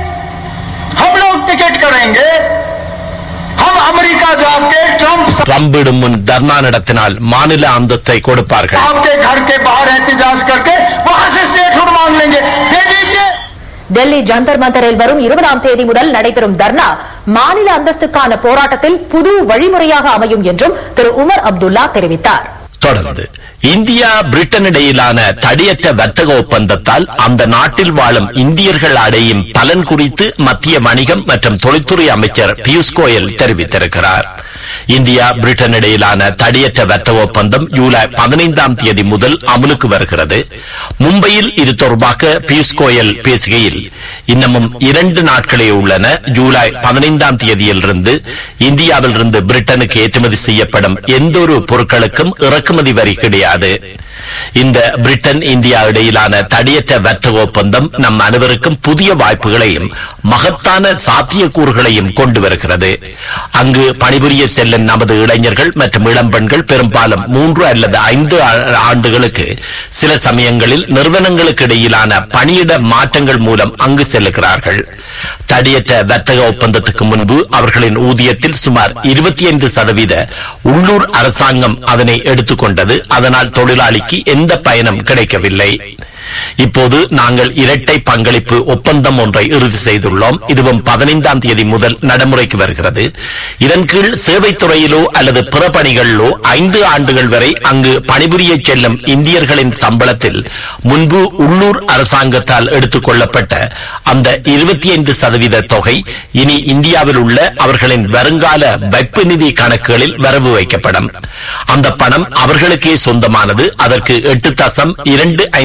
Speaker 9: हम लोग टिकट करेंगे हम अमेरिका जाके ट्रंप
Speaker 1: ட்ரம்ப் விடும் முன் தர்ணா நடத்தினால் மாநில அந்தஸ்தை கொடுப்பார்கள்
Speaker 9: साहब के घर के बाहर एहतजाज करके वहां से स्टेटहुड मांग लेंगे दे दीजिए
Speaker 8: டெல்லி ஜந்தர் மந்தரில் வரும் இருபதாம் தேதி முதல் நடைபெறும் தர்ணா மாநில அந்தஸ்துக்கான போராட்டத்தில் புது வழிமுறையாக அமையும் என்றும் திரு உமர் அப்துல்லா தெரிவித்தார்
Speaker 1: தொடர்ந்து இந்தியா பிரிட்டன் இடையிலான தடையற்ற வர்த்தக ஒப்பந்தத்தால் அந்த நாட்டில் வாழும் இந்தியர்கள் அடையும் பலன் குறித்து மத்திய வணிகம் மற்றும் தொழில்துறை அமைச்சர் பியூஷ் கோயல் தெரிவித்திருக்கிறார் இந்தியா பிரிட்டன் இடையிலான தடையற்ற வர்த்தக ஒப்பந்தம் ஜூலை பதினைந்தாம் தேதி முதல் அமலுக்கு வருகிறது மும்பையில் இது தொடர்பாக பியூஷ் கோயல் பேசுகையில் இன்னமும் இரண்டு நாட்களே உள்ளன ஜூலை பதினைந்தாம் தேதியிலிருந்து இந்தியாவிலிருந்து பிரிட்டனுக்கு ஏற்றுமதி செய்யப்படும் எந்த ஒரு பொருட்களுக்கும் இறக்குமதி வரி கிடையாது இந்த பிரிட்டன் இந்தியா இடையிலான தடையற்ற வர்த்தக ஒப்பந்தம் நம் அனைவருக்கும் புதிய வாய்ப்புகளையும் மகத்தான சாத்தியக்கூறுகளையும் கொண்டு வருகிறது அங்கு பணிபுரிய செல்லும் நமது இளைஞர்கள் மற்றும் இளம்பெண்கள் பெரும்பாலும் மூன்று அல்லது ஐந்து ஆ- ஆண்டுகளுக்கு சில சமயங்களில் நிறுவனங்களுக்கு இடையிலான பணியிட மாற்றங்கள் மூலம் அங்கு செல்லுகிறார்கள் தடையற்ற வர்த்தக ஒப்பந்தத்துக்கு முன்பு அவர்களின் ஊதியத்தில் சுமார் இருபத்தி ஐந்து சதவீத உள்ளூர் அரசாங்கம் அதனை எடுத்துக்கொண்டது அதனால் தொழிலாளிக்கு எந்த பயனும் கிடைக்கவில்லை இப்போது நாங்கள் இரட்டை பங்களிப்பு ஒப்பந்தம் ஒன்றை இறுதி செய்துள்ளோம் இதுவும் பதினைந்தாம் தேதி முதல் நடைமுறைக்கு வருகிறது இதன் கீழ் சேவைத் துறையிலோ அல்லது பிற பணிகளிலோ ஐந்து ஆண்டுகள் வரை அங்கு பணிபுரிய செல்லும் இந்தியர்களின் சம்பளத்தில் முன்பு உள்ளூர் அரசாங்கத்தால் எடுத்துக் கொள்ளப்பட்ட அந்த இருபத்தி ஐந்து சதவீத தொகை இனி இந்தியாவில் உள்ள அவர்களின் வருங்கால வைப்பு நிதி கணக்குகளில் வரவு வைக்கப்படும் அந்த பணம் அவர்களுக்கே சொந்தமானது அதற்கு எட்டு தசம் இரண்டு ஐந்து சதவீத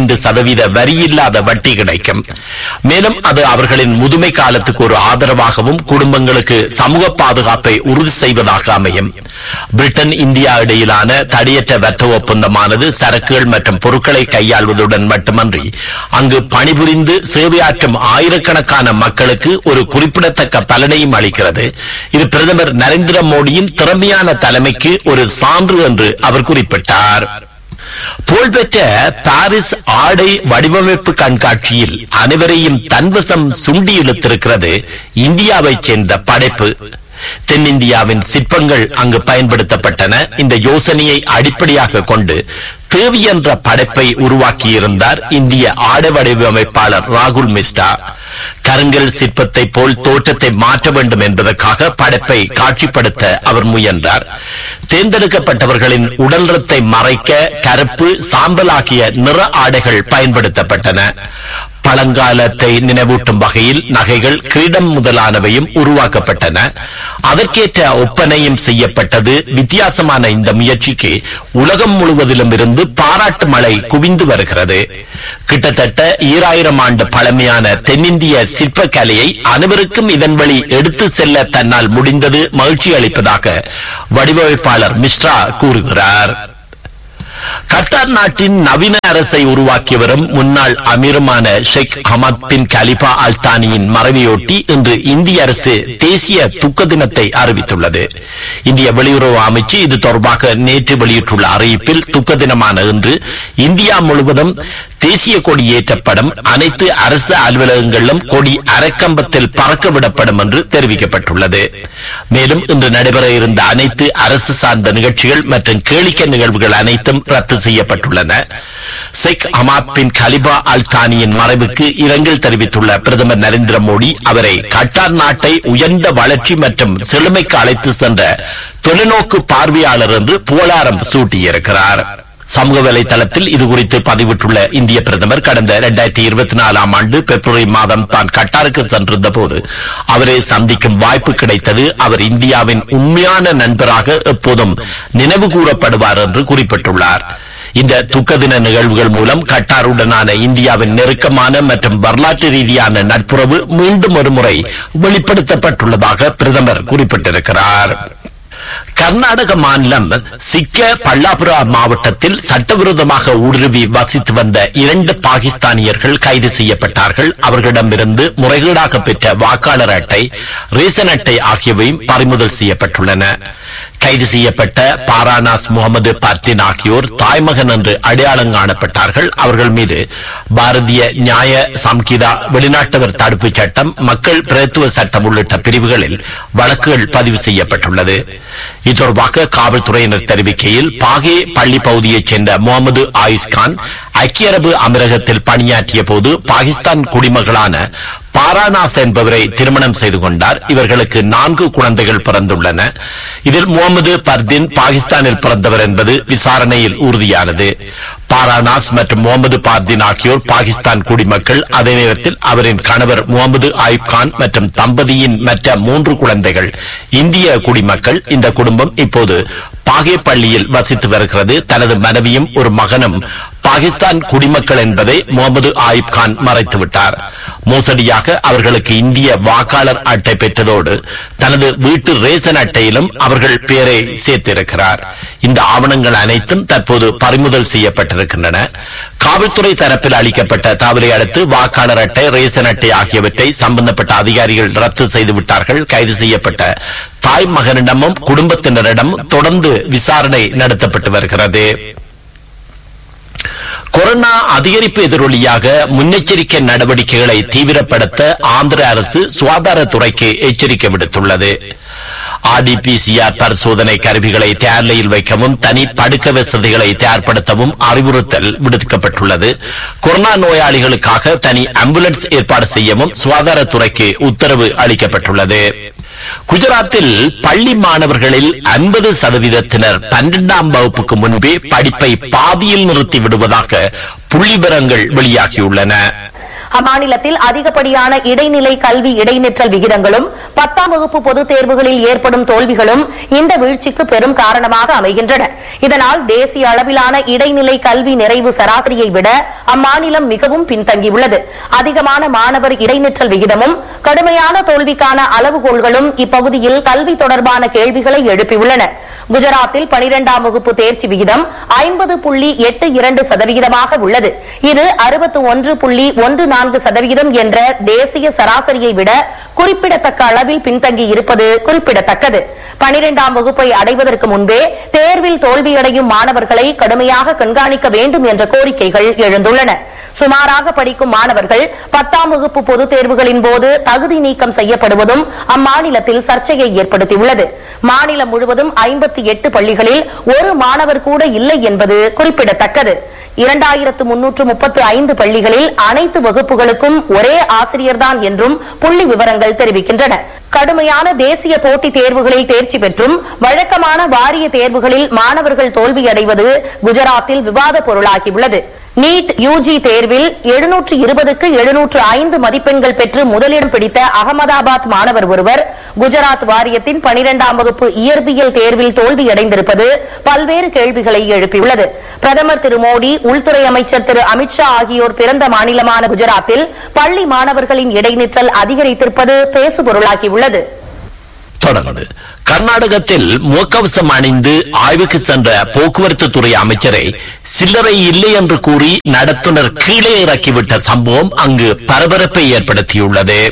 Speaker 1: சதவீத வரியில்லாத வட்டி கிடைக்கும் மேலும் அது அவர்களின் முதுமை காலத்துக்கு ஒரு ஆதரவாகவும் குடும்பங்களுக்கு சமூக பாதுகாப்பை உறுதி செய்வதாக அமையும் பிரிட்டன் இந்தியா இடையிலான தடையற்ற வர்த்தக ஒப்பந்தமானது சரக்குகள் மற்றும் பொருட்களை கையாள்வதுடன் மட்டுமன்றி அங்கு பணிபுரிந்து சேவையாற்றும் ஆயிரக்கணக்கான மக்களுக்கு ஒரு குறிப்பிடத்தக்க பலனையும் அளிக்கிறது இது பிரதமர் நரேந்திர மோடியின் திறமையான தலைமைக்கு ஒரு சான்று என்று அவர் குறிப்பிட்டார் புகழ்பெற்ற பாரிஸ் ஆடை வடிவமைப்பு கண்காட்சியில் அனைவரையும் தன்வசம் சுண்டி இழுத்திருக்கிறது இந்தியாவைச் சேர்ந்த படைப்பு தென்னிந்தியாவின் சிற்பங்கள் அங்கு பயன்படுத்தப்பட்டன இந்த யோசனையை அடிப்படையாக கொண்டு தேவி என்ற படைப்பை உருவாக்கியிருந்தார் இந்திய ஆடை வடிவமைப்பாளர் ராகுல் மிஸ்ரா கருங்கல் சிற்பத்தை போல் தோற்றத்தை மாற்ற வேண்டும் என்பதற்காக படைப்பை காட்சிப்படுத்த அவர் முயன்றார் தேர்ந்தெடுக்கப்பட்டவர்களின் உடல் நிறத்தை மறைக்க கருப்பு சாம்பல் ஆகிய நிற ஆடைகள் பயன்படுத்தப்பட்டன பழங்காலத்தை நினைவூட்டும் வகையில் நகைகள் கிரீடம் முதலானவையும் உருவாக்கப்பட்டன அதற்கேற்ற ஒப்பனையும் செய்யப்பட்டது வித்தியாசமான இந்த முயற்சிக்கு உலகம் முழுவதிலும் இருந்து பாராட்டு மழை குவிந்து வருகிறது கிட்டத்தட்ட ஈராயிரம் ஆண்டு பழமையான தென்னிந்திய சிற்பக்கலையை அனைவருக்கும் இதன் வழி எடுத்து செல்ல தன்னால் முடிந்தது மகிழ்ச்சி அளிப்பதாக வடிவமைப்பாளர் மிஸ்ரா கூறுகிறார் கத்தார் நாட்டின் நவீன அரசை உருவாக்கியவரும் முன்னாள் அமீருமான ஷேக் ஹமத் பின் கலிபா அல்தானியின் மறைவையொட்டி இன்று இந்திய அரசு தேசிய துக்க தினத்தை அறிவித்துள்ளது இந்திய வெளியுறவு அமைச்சு இது தொடர்பாக நேற்று வெளியிட்டுள்ள அறிவிப்பில் துக்க தினமான இன்று இந்தியா முழுவதும் தேசிய கொடி ஏற்றப்படும் அனைத்து அரசு அலுவலகங்களிலும் கொடி அரைக்கம்பத்தில் பறக்க விடப்படும் என்று தெரிவிக்கப்பட்டுள்ளது மேலும் இன்று நடைபெற இருந்த அனைத்து அரசு சார்ந்த நிகழ்ச்சிகள் மற்றும் கேளிக்கை நிகழ்வுகள் அனைத்தும் ரத்து செய்யப்பட்டுள்ளன ஷேக் ஹமாத் பின் கலிபா அல் தானியின் மறைவுக்கு இரங்கல் தெரிவித்துள்ள பிரதமர் நரேந்திர மோடி அவரை கட்டார் நாட்டை உயர்ந்த வளர்ச்சி மற்றும் செழுமைக்கு அழைத்து சென்ற தொலைநோக்கு பார்வையாளர் என்று புகழாரம் சூட்டியிருக்கிறார் சமூக வலைதளத்தில் இது குறித்து பதிவிட்டுள்ள இந்திய பிரதமர் கடந்த இரண்டாயிரத்தி இருபத்தி நாலாம் ஆண்டு பிப்ரவரி மாதம் தான் கட்டாருக்கு சென்றிருந்த போது அவரை சந்திக்கும் வாய்ப்பு கிடைத்தது அவர் இந்தியாவின் உண்மையான நண்பராக எப்போதும் நினைவு கூறப்படுவார் என்று குறிப்பிட்டுள்ளார் இந்த துக்க தின நிகழ்வுகள் மூலம் கட்டாருடனான இந்தியாவின் நெருக்கமான மற்றும் வரலாற்று ரீதியான நட்புறவு மீண்டும் ஒருமுறை வெளிப்படுத்தப்பட்டுள்ளதாக பிரதமர் குறிப்பிட்டிருக்கிறார் கர்நாடக மாநிலம் சிக்க பல்லாபுரா மாவட்டத்தில் சட்டவிரோதமாக ஊடுருவி வசித்து வந்த இரண்டு பாகிஸ்தானியர்கள் கைது செய்யப்பட்டார்கள் அவர்களிடமிருந்து முறைகேடாக பெற்ற வாக்காளர் அட்டை ரேசன் அட்டை ஆகியவையும் பறிமுதல் செய்யப்பட்டுள்ளன கைது செய்யப்பட்ட பாரானாஸ் முகமது பர்தீன் ஆகியோர் தாய்மகன் என்று அடையாளம் காணப்பட்டார்கள் அவர்கள் மீது பாரதிய நியாய சம்கிதா வெளிநாட்டவர் தடுப்புச் சட்டம் மக்கள் பிரத்துவ சட்டம் உள்ளிட்ட பிரிவுகளில் வழக்குகள் பதிவு செய்யப்பட்டுள்ளது இது தொடர்பாக காவல்துறையினர் தெரிவிக்கையில் பாகே பள்ளி பகுதியைச் சேர்ந்த முகமது ஆயுஸ்கான் ஐக்கிய அரபு அமீரகத்தில் பணியாற்றிய போது பாகிஸ்தான் குடிமகளான பாரானாஸ் என்பவரை திருமணம் செய்து கொண்டார் இவர்களுக்கு நான்கு குழந்தைகள் பிறந்துள்ளன இதில் முகமது பர்தீன் பாகிஸ்தானில் பிறந்தவர் என்பது விசாரணையில் உறுதியானது பாரானாஸ் மற்றும் முகமது பார்தீன் ஆகியோர் பாகிஸ்தான் குடிமக்கள் அதே நேரத்தில் அவரின் கணவர் முகமது ஆயிப் கான் மற்றும் தம்பதியின் மற்ற மூன்று குழந்தைகள் இந்திய குடிமக்கள் இந்த குடும்பம் இப்போது பாகே பள்ளியில் வசித்து வருகிறது தனது மனைவியும் ஒரு மகனும் பாகிஸ்தான் குடிமக்கள் என்பதை முகமது ஆயிப் கான் மறைத்துவிட்டார் மோசடியாக அவர்களுக்கு இந்திய வாக்காளர் அட்டை பெற்றதோடு தனது வீட்டு ரேசன் அட்டையிலும் அவர்கள் பெயரை சேர்த்திருக்கிறார் இந்த ஆவணங்கள் அனைத்தும் தற்போது பறிமுதல் செய்யப்பட்டிருக்கின்றன காவல்துறை தரப்பில் அளிக்கப்பட்ட தவறை அடுத்து வாக்காளர் அட்டை ரேசன் அட்டை ஆகியவற்றை சம்பந்தப்பட்ட அதிகாரிகள் ரத்து செய்து விட்டார்கள் கைது செய்யப்பட்ட தாய் மகனிடமும் குடும்பத்தினரிடம் தொடர்ந்து விசாரணை நடத்தப்பட்டு வருகிறது கொரோனா அதிகரிப்பு எதிரொலியாக முன்னெச்சரிக்கை நடவடிக்கைகளை தீவிரப்படுத்த ஆந்திர அரசு சுகாதாரத்துறைக்கு எச்சரிக்கை விடுத்துள்ளது ஆர்டிபிசிஆர் பரிசோதனை கருவிகளை தயார் நிலையில் வைக்கவும் தனி படுக்க வசதிகளை தயார்படுத்தவும் அறிவுறுத்தல் விடுக்கப்பட்டுள்ளது கொரோனா நோயாளிகளுக்காக தனி ஆம்புலன்ஸ் ஏற்பாடு செய்யவும் சுகாதாரத்துறைக்கு உத்தரவு அளிக்கப்பட்டுள்ளது குஜராத்தில் பள்ளி மாணவர்களில் ஐம்பது சதவீதத்தினர் பன்னிரண்டாம் வகுப்புக்கு முன்பே படிப்பை பாதியில் நிறுத்தி விடுவதாக புள்ளிவிவரங்கள் வெளியாகியுள்ளன
Speaker 7: அம்மாநிலத்தில் அதிகப்படியான இடைநிலை கல்வி இடைநிற்றல் விகிதங்களும் பத்தாம் வகுப்பு பொதுத் தேர்வுகளில் ஏற்படும் தோல்விகளும் இந்த வீழ்ச்சிக்கு பெரும் காரணமாக அமைகின்றன இதனால் தேசிய அளவிலான இடைநிலை கல்வி நிறைவு சராசரியை விட அம்மாநிலம் மிகவும் பின்தங்கியுள்ளது அதிகமான மாணவர் இடைநிற்றல் விகிதமும் கடுமையான தோல்விக்கான அளவுகோல்களும் இப்பகுதியில் கல்வி தொடர்பான கேள்விகளை எழுப்பியுள்ளன குஜராத்தில் பனிரெண்டாம் வகுப்பு தேர்ச்சி விகிதம் ஐம்பது புள்ளி எட்டு இரண்டு சதவிகிதமாக உள்ளது இது அறுபத்து ஒன்று புள்ளி ஒன்று நான்கு சதவிகிதம் என்ற தேசிய சராசரியை விட குறிப்பிடத்தக்க அளவில் பின்தங்கி இருப்பது குறிப்பிடத்தக்கது பனிரெண்டாம் வகுப்பை அடைவதற்கு முன்பே தேர்வில் தோல்வியடையும் மாணவர்களை கடுமையாக கண்காணிக்க வேண்டும் என்ற கோரிக்கைகள் எழுந்துள்ளன சுமாராக படிக்கும் மாணவர்கள் பத்தாம் வகுப்பு பொதுத் தேர்வுகளின் போது தகுதி நீக்கம் செய்யப்படுவதும் அம்மாநிலத்தில் சர்ச்சையை ஏற்படுத்தியுள்ளது மாநிலம் முழுவதும் ஐம்பத்தி எட்டு பள்ளிகளில் ஒரு மாணவர் கூட இல்லை என்பது குறிப்பிடத்தக்கது இரண்டாயிரத்து முன்னூற்று முப்பத்து ஐந்து பள்ளிகளில் அனைத்து வகுப்புகளுக்கும் ஒரே ஆசிரியர்தான் என்றும் புள்ளி விவரங்கள் தெரிவிக்கின்றன கடுமையான தேசிய போட்டித் தேர்வுகளில் தேர்ச்சி பெற்றும் வழக்கமான வாரிய தேர்வுகளில் மாணவர்கள் தோல்வியடைவது குஜராத்தில் விவாத பொருளாகியுள்ளது நீட் யுஜி தேர்வில் எழுநூற்று இருபதுக்கு எழுநூற்று ஐந்து மதிப்பெண்கள் பெற்று முதலிடம் பிடித்த அகமதாபாத் மாணவர் ஒருவர் குஜராத் வாரியத்தின் பனிரெண்டாம் வகுப்பு இயற்பியல் தேர்வில் தோல்வியடைந்திருப்பது பல்வேறு கேள்விகளை எழுப்பியுள்ளது பிரதமர் திரு மோடி உள்துறை அமைச்சர் திரு அமித்ஷா ஆகியோர் பிறந்த மாநிலமான குஜராத்தில் பள்ளி மாணவர்களின் இடைநிற்றல் அதிகரித்திருப்பது பேசுபொருளாகியுள்ளது
Speaker 1: தொடர்ந்து கர்நாடகத்தில் முகக்கவசம் அணிந்து ஆய்வுக்கு சென்ற போக்குவரத்து துறை அமைச்சரை சில்லறை இல்லை என்று கூறி நடத்துனர் கீழே இறக்கிவிட்ட சம்பவம் அங்கு பரபரப்பை ஏற்படுத்தியுள்ளது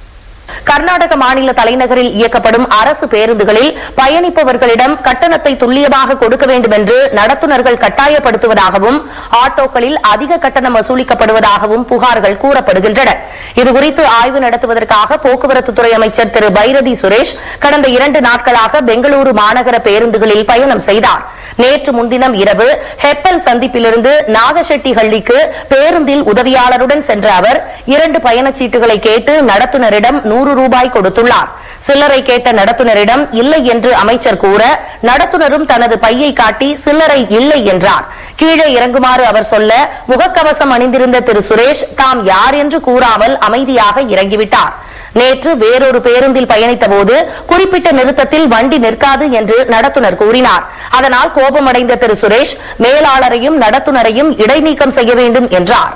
Speaker 7: கர்நாடக மாநில தலைநகரில் இயக்கப்படும் அரசு பேருந்துகளில் பயணிப்பவர்களிடம் கட்டணத்தை துல்லியமாக கொடுக்க வேண்டும் என்று நடத்துனர்கள் கட்டாயப்படுத்துவதாகவும் ஆட்டோக்களில் அதிக கட்டணம் வசூலிக்கப்படுவதாகவும் புகார்கள் கூறப்படுகின்றன இதுகுறித்து ஆய்வு நடத்துவதற்காக போக்குவரத்துத்துறை அமைச்சர் திரு பைரதி சுரேஷ் கடந்த இரண்டு நாட்களாக பெங்களூரு மாநகர பேருந்துகளில் பயணம் செய்தார் நேற்று முன்தினம் இரவு ஹெப்பல் சந்திப்பிலிருந்து நாகஷெட்டிஹள்ளிக்கு பேருந்தில் உதவியாளருடன் சென்ற அவர் இரண்டு பயணச்சீட்டுகளை கேட்டு நடத்துனரிடம் நூறு ரூபாய் கொடுத்துள்ளார் சில்லறை கேட்ட நடத்துனரிடம் இல்லை என்று அமைச்சர் கூற நடத்துனரும் தனது பையை காட்டி சில்லறை இல்லை என்றார் கீழே இறங்குமாறு அவர் சொல்ல முகக்கவசம் அணிந்திருந்த திரு சுரேஷ் தாம் யார் என்று கூறாமல் அமைதியாக இறங்கிவிட்டார் நேற்று வேறொரு பேருந்தில் பயணித்தபோது குறிப்பிட்ட நிறுத்தத்தில் வண்டி நிற்காது என்று நடத்துனர் கூறினார் அதனால் கோபமடைந்த திரு சுரேஷ் மேலாளரையும் நடத்துனரையும் இடைநீக்கம் செய்ய வேண்டும் என்றார்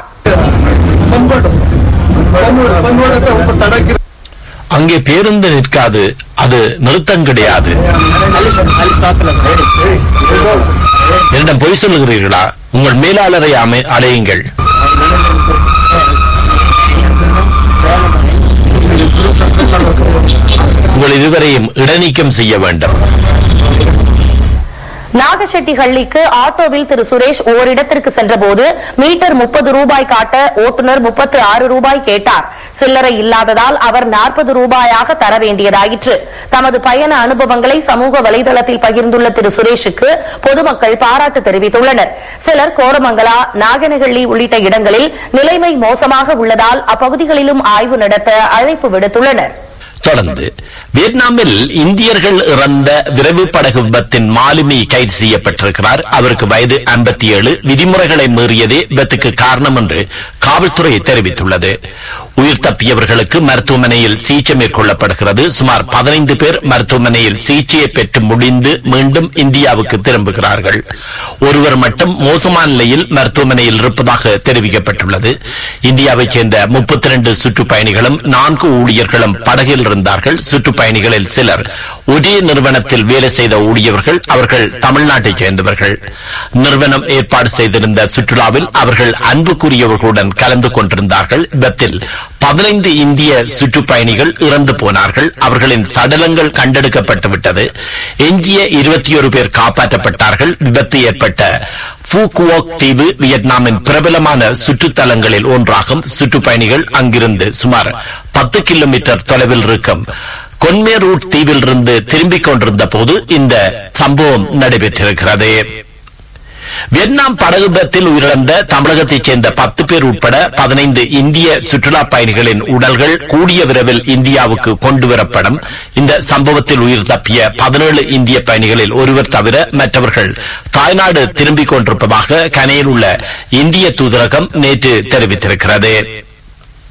Speaker 1: அங்கே பேருந்து நிற்காது அது நிறுத்தம் கிடையாது என்னிடம் பொய் சொல்லுகிறீர்களா உங்கள் மேலாளரை அமை- அழையுங்கள் உங்கள் இருவரையும் இடைநீக்கம் செய்ய வேண்டும்
Speaker 7: நாகசெட்டிஹள்ளிக்கு ஆட்டோவில் திரு சுரேஷ் ஓரிடத்திற்கு சென்றபோது மீட்டர் முப்பது ரூபாய் காட்ட ஓட்டுநர் முப்பத்து ஆறு ரூபாய் கேட்டார் சில்லறை இல்லாததால் அவர் நாற்பது ரூபாயாக தர வேண்டியதாயிற்று தமது பயண அனுபவங்களை சமூக வலைதளத்தில் பகிர்ந்துள்ள திரு சுரேஷுக்கு பொதுமக்கள் பாராட்டு தெரிவித்துள்ளனர் சிலர் கோரமங்கலா நாகனஹள்ளி உள்ளிட்ட இடங்களில் நிலைமை மோசமாக உள்ளதால் அப்பகுதிகளிலும் ஆய்வு நடத்த அழைப்பு விடுத்துள்ளனர்
Speaker 1: தொடர்ந்து வியட்நாமில் இந்தியர்கள் இறந்த விரைவு படகு விபத்தின் மாலுமி கைது செய்யப்பட்டிருக்கிறார் அவருக்கு வயது 57 விதிமுறைகளை மீறியதே விபத்துக்கு காரணம் என்று காவல்துறை தெரிவித்துள்ளது உயிர் தப்பியவர்களுக்கு மருத்துவமனையில் சிகிச்சை மேற்கொள்ளப்படுகிறது சுமார் பதினைந்து பேர் மருத்துவமனையில் சிகிச்சையை பெற்று முடிந்து மீண்டும் இந்தியாவுக்கு திரும்புகிறார்கள் ஒருவர் மட்டும் மோசமான நிலையில் மருத்துவமனையில் இருப்பதாக தெரிவிக்கப்பட்டுள்ளது இந்தியாவைச் சேர்ந்த முப்பத்தி ரெண்டு சுற்றுப்பயணிகளும் நான்கு ஊழியர்களும் படகில் இருந்தார்கள் சுற்றுப்பயணிகளில் சிலர் ஒரே நிறுவனத்தில் வேலை செய்த ஊழியர்கள் அவர்கள் தமிழ்நாட்டைச் சேர்ந்தவர்கள் நிறுவனம் ஏற்பாடு செய்திருந்த சுற்றுலாவில் அவர்கள் அன்புக்குரியவர்களுடன் கலந்து கொண்டிருந்தார்கள் விபத்தில் பதினைந்து இந்திய சுற்றுப்பயணிகள் இறந்து போனார்கள் அவர்களின் சடலங்கள் கண்டெடுக்கப்பட்டு விட்டது எஞ்சிய இருபத்தி ஒரு பேர் காப்பாற்றப்பட்டார்கள் விபத்து ஏற்பட்ட ஃபூகுவோக் தீவு வியட்நாமின் பிரபலமான சுற்றுத்தலங்களில் ஒன்றாகும் சுற்றுப்பயணிகள் அங்கிருந்து சுமார் பத்து கிலோமீட்டர் தொலைவில் இருக்கும் கொன்மேரூட் தீவிலிருந்து திரும்பிக் கொண்டிருந்த போது இந்த சம்பவம் நடைபெற்றிருக்கிறது வியட்நாம் படகு விபத்தில் உயிரிழந்த தமிழகத்தைச் சேர்ந்த பத்து பேர் உட்பட பதினைந்து இந்திய சுற்றுலா பயணிகளின் உடல்கள் கூடிய விரைவில் இந்தியாவுக்கு கொண்டுவரப்படும் இந்த சம்பவத்தில் உயிர் தப்பிய பதினேழு இந்திய பயணிகளில் ஒருவர் தவிர மற்றவர்கள் தாய்நாடு திரும்பிக் கொண்டிருப்பதாக கனையில் உள்ள இந்திய தூதரகம் நேற்று தெரிவித்திருக்கிறது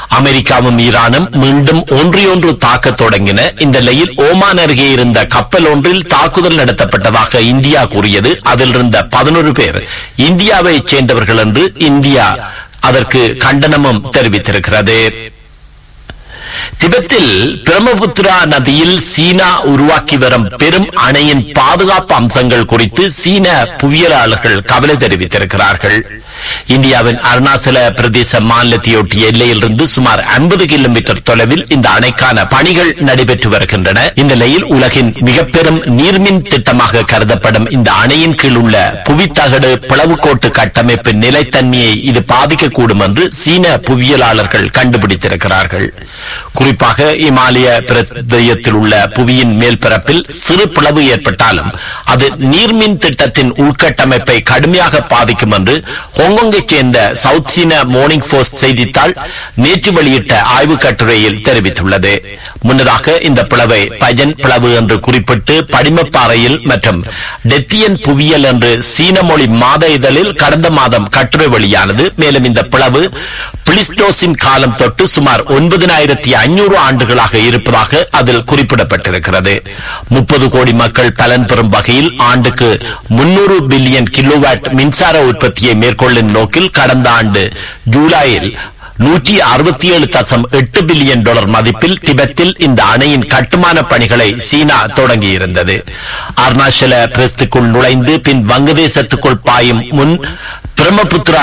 Speaker 1: அமெரிக்காவும் ஈரானும் மீண்டும் ஒன்றையொன்று தாக்கத் தொடங்கின இந்த நிலையில் ஓமான் அருகே இருந்த கப்பல் ஒன்றில் தாக்குதல் நடத்தப்பட்டதாக இந்தியா கூறியது அதில் இருந்த பதினொரு பேர் இந்தியாவைச் சேர்ந்தவர்கள் என்று இந்தியா அதற்கு கண்டனமும் தெரிவித்திருக்கிறது திபெத்தில் பிரம்மபுத்திரா நதியில் சீனா உருவாக்கி வரும் பெரும் அணையின் பாதுகாப்பு அம்சங்கள் குறித்து சீன புவியியலாளர்கள் கவலை தெரிவித்திருக்கிறார்கள் இந்தியாவின் அருணாச்சல பிரதேச மாநிலத்தையொட்டிய எல்லையிலிருந்து சுமார் 50 கிலோமீட்டர் தொலைவில் இந்த அணைக்கான பணிகள் நடைபெற்று வருகின்றன இந்த நிலையில் உலகின் மிக பெரும் நீர்மின் திட்டமாக கருதப்படும் இந்த அணையின் கீழ் உள்ள புவித்தகடு பிளவுக்கோட்டு கட்டமைப்பின் நிலைத்தன்மையை இது பாதிக்கக்கூடும் என்று சீன புவியியலாளர்கள் கண்டுபிடித்திருக்கிறார்கள் குறிப்பாக இமாலய பிரதேயத்தில் உள்ள புவியின் மேல்பரப்பில் சிறு பிளவு ஏற்பட்டாலும் அது நீர்மின் திட்டத்தின் உள்கட்டமைப்பை கடுமையாக பாதிக்கும் என்று ஹாங்காங்கைச் சேர்ந்த சவுத் சீன மார்னிங் போஸ்ட் செய்தித்தாள் நேற்று வெளியிட்ட ஆய்வுக் கட்டுரையில் தெரிவித்துள்ளது முன்னதாக இந்த பிளவை பஜன் பிளவு என்று குறிப்பிட்டு படிமப்பாறையில் மற்றும் டெத்தியன் புவியியல் என்று சீன மொழி மாத இதழில் கடந்த மாதம் கட்டுரை வெளியானது மேலும் இந்த பிளவு பிளிஸ்டோசின் காலம் தொட்டு சுமார் ஒன்பதினாயிரத்தி ஐநூறு ஆண்டுகளாக இருப்பதாக அதில் குறிப்பிடப்பட்டிருக்கிறது முப்பது கோடி மக்கள் பலன் பெறும் வகையில் ஆண்டுக்கு முன்னூறு பில்லியன் கிலோவாட் மின்சார உற்பத்தியை மேற்கொள்ளும் நோக்கில் கடந்த ஆண்டு ஜூலையில் நூற்றி அறுபத்தி ஏழு தசம் எட்டு பில்லியன் டாலர் மதிப்பில் திபெத்தில் இந்த அணையின் கட்டுமான பணிகளை சீனா தொடங்கியிருந்தது அருணாச்சல பிரஸ்துக்குள் நுழைந்து பின் வங்கதேசத்துக்குள் பாயும் முன் பிரம்மபுத்திரா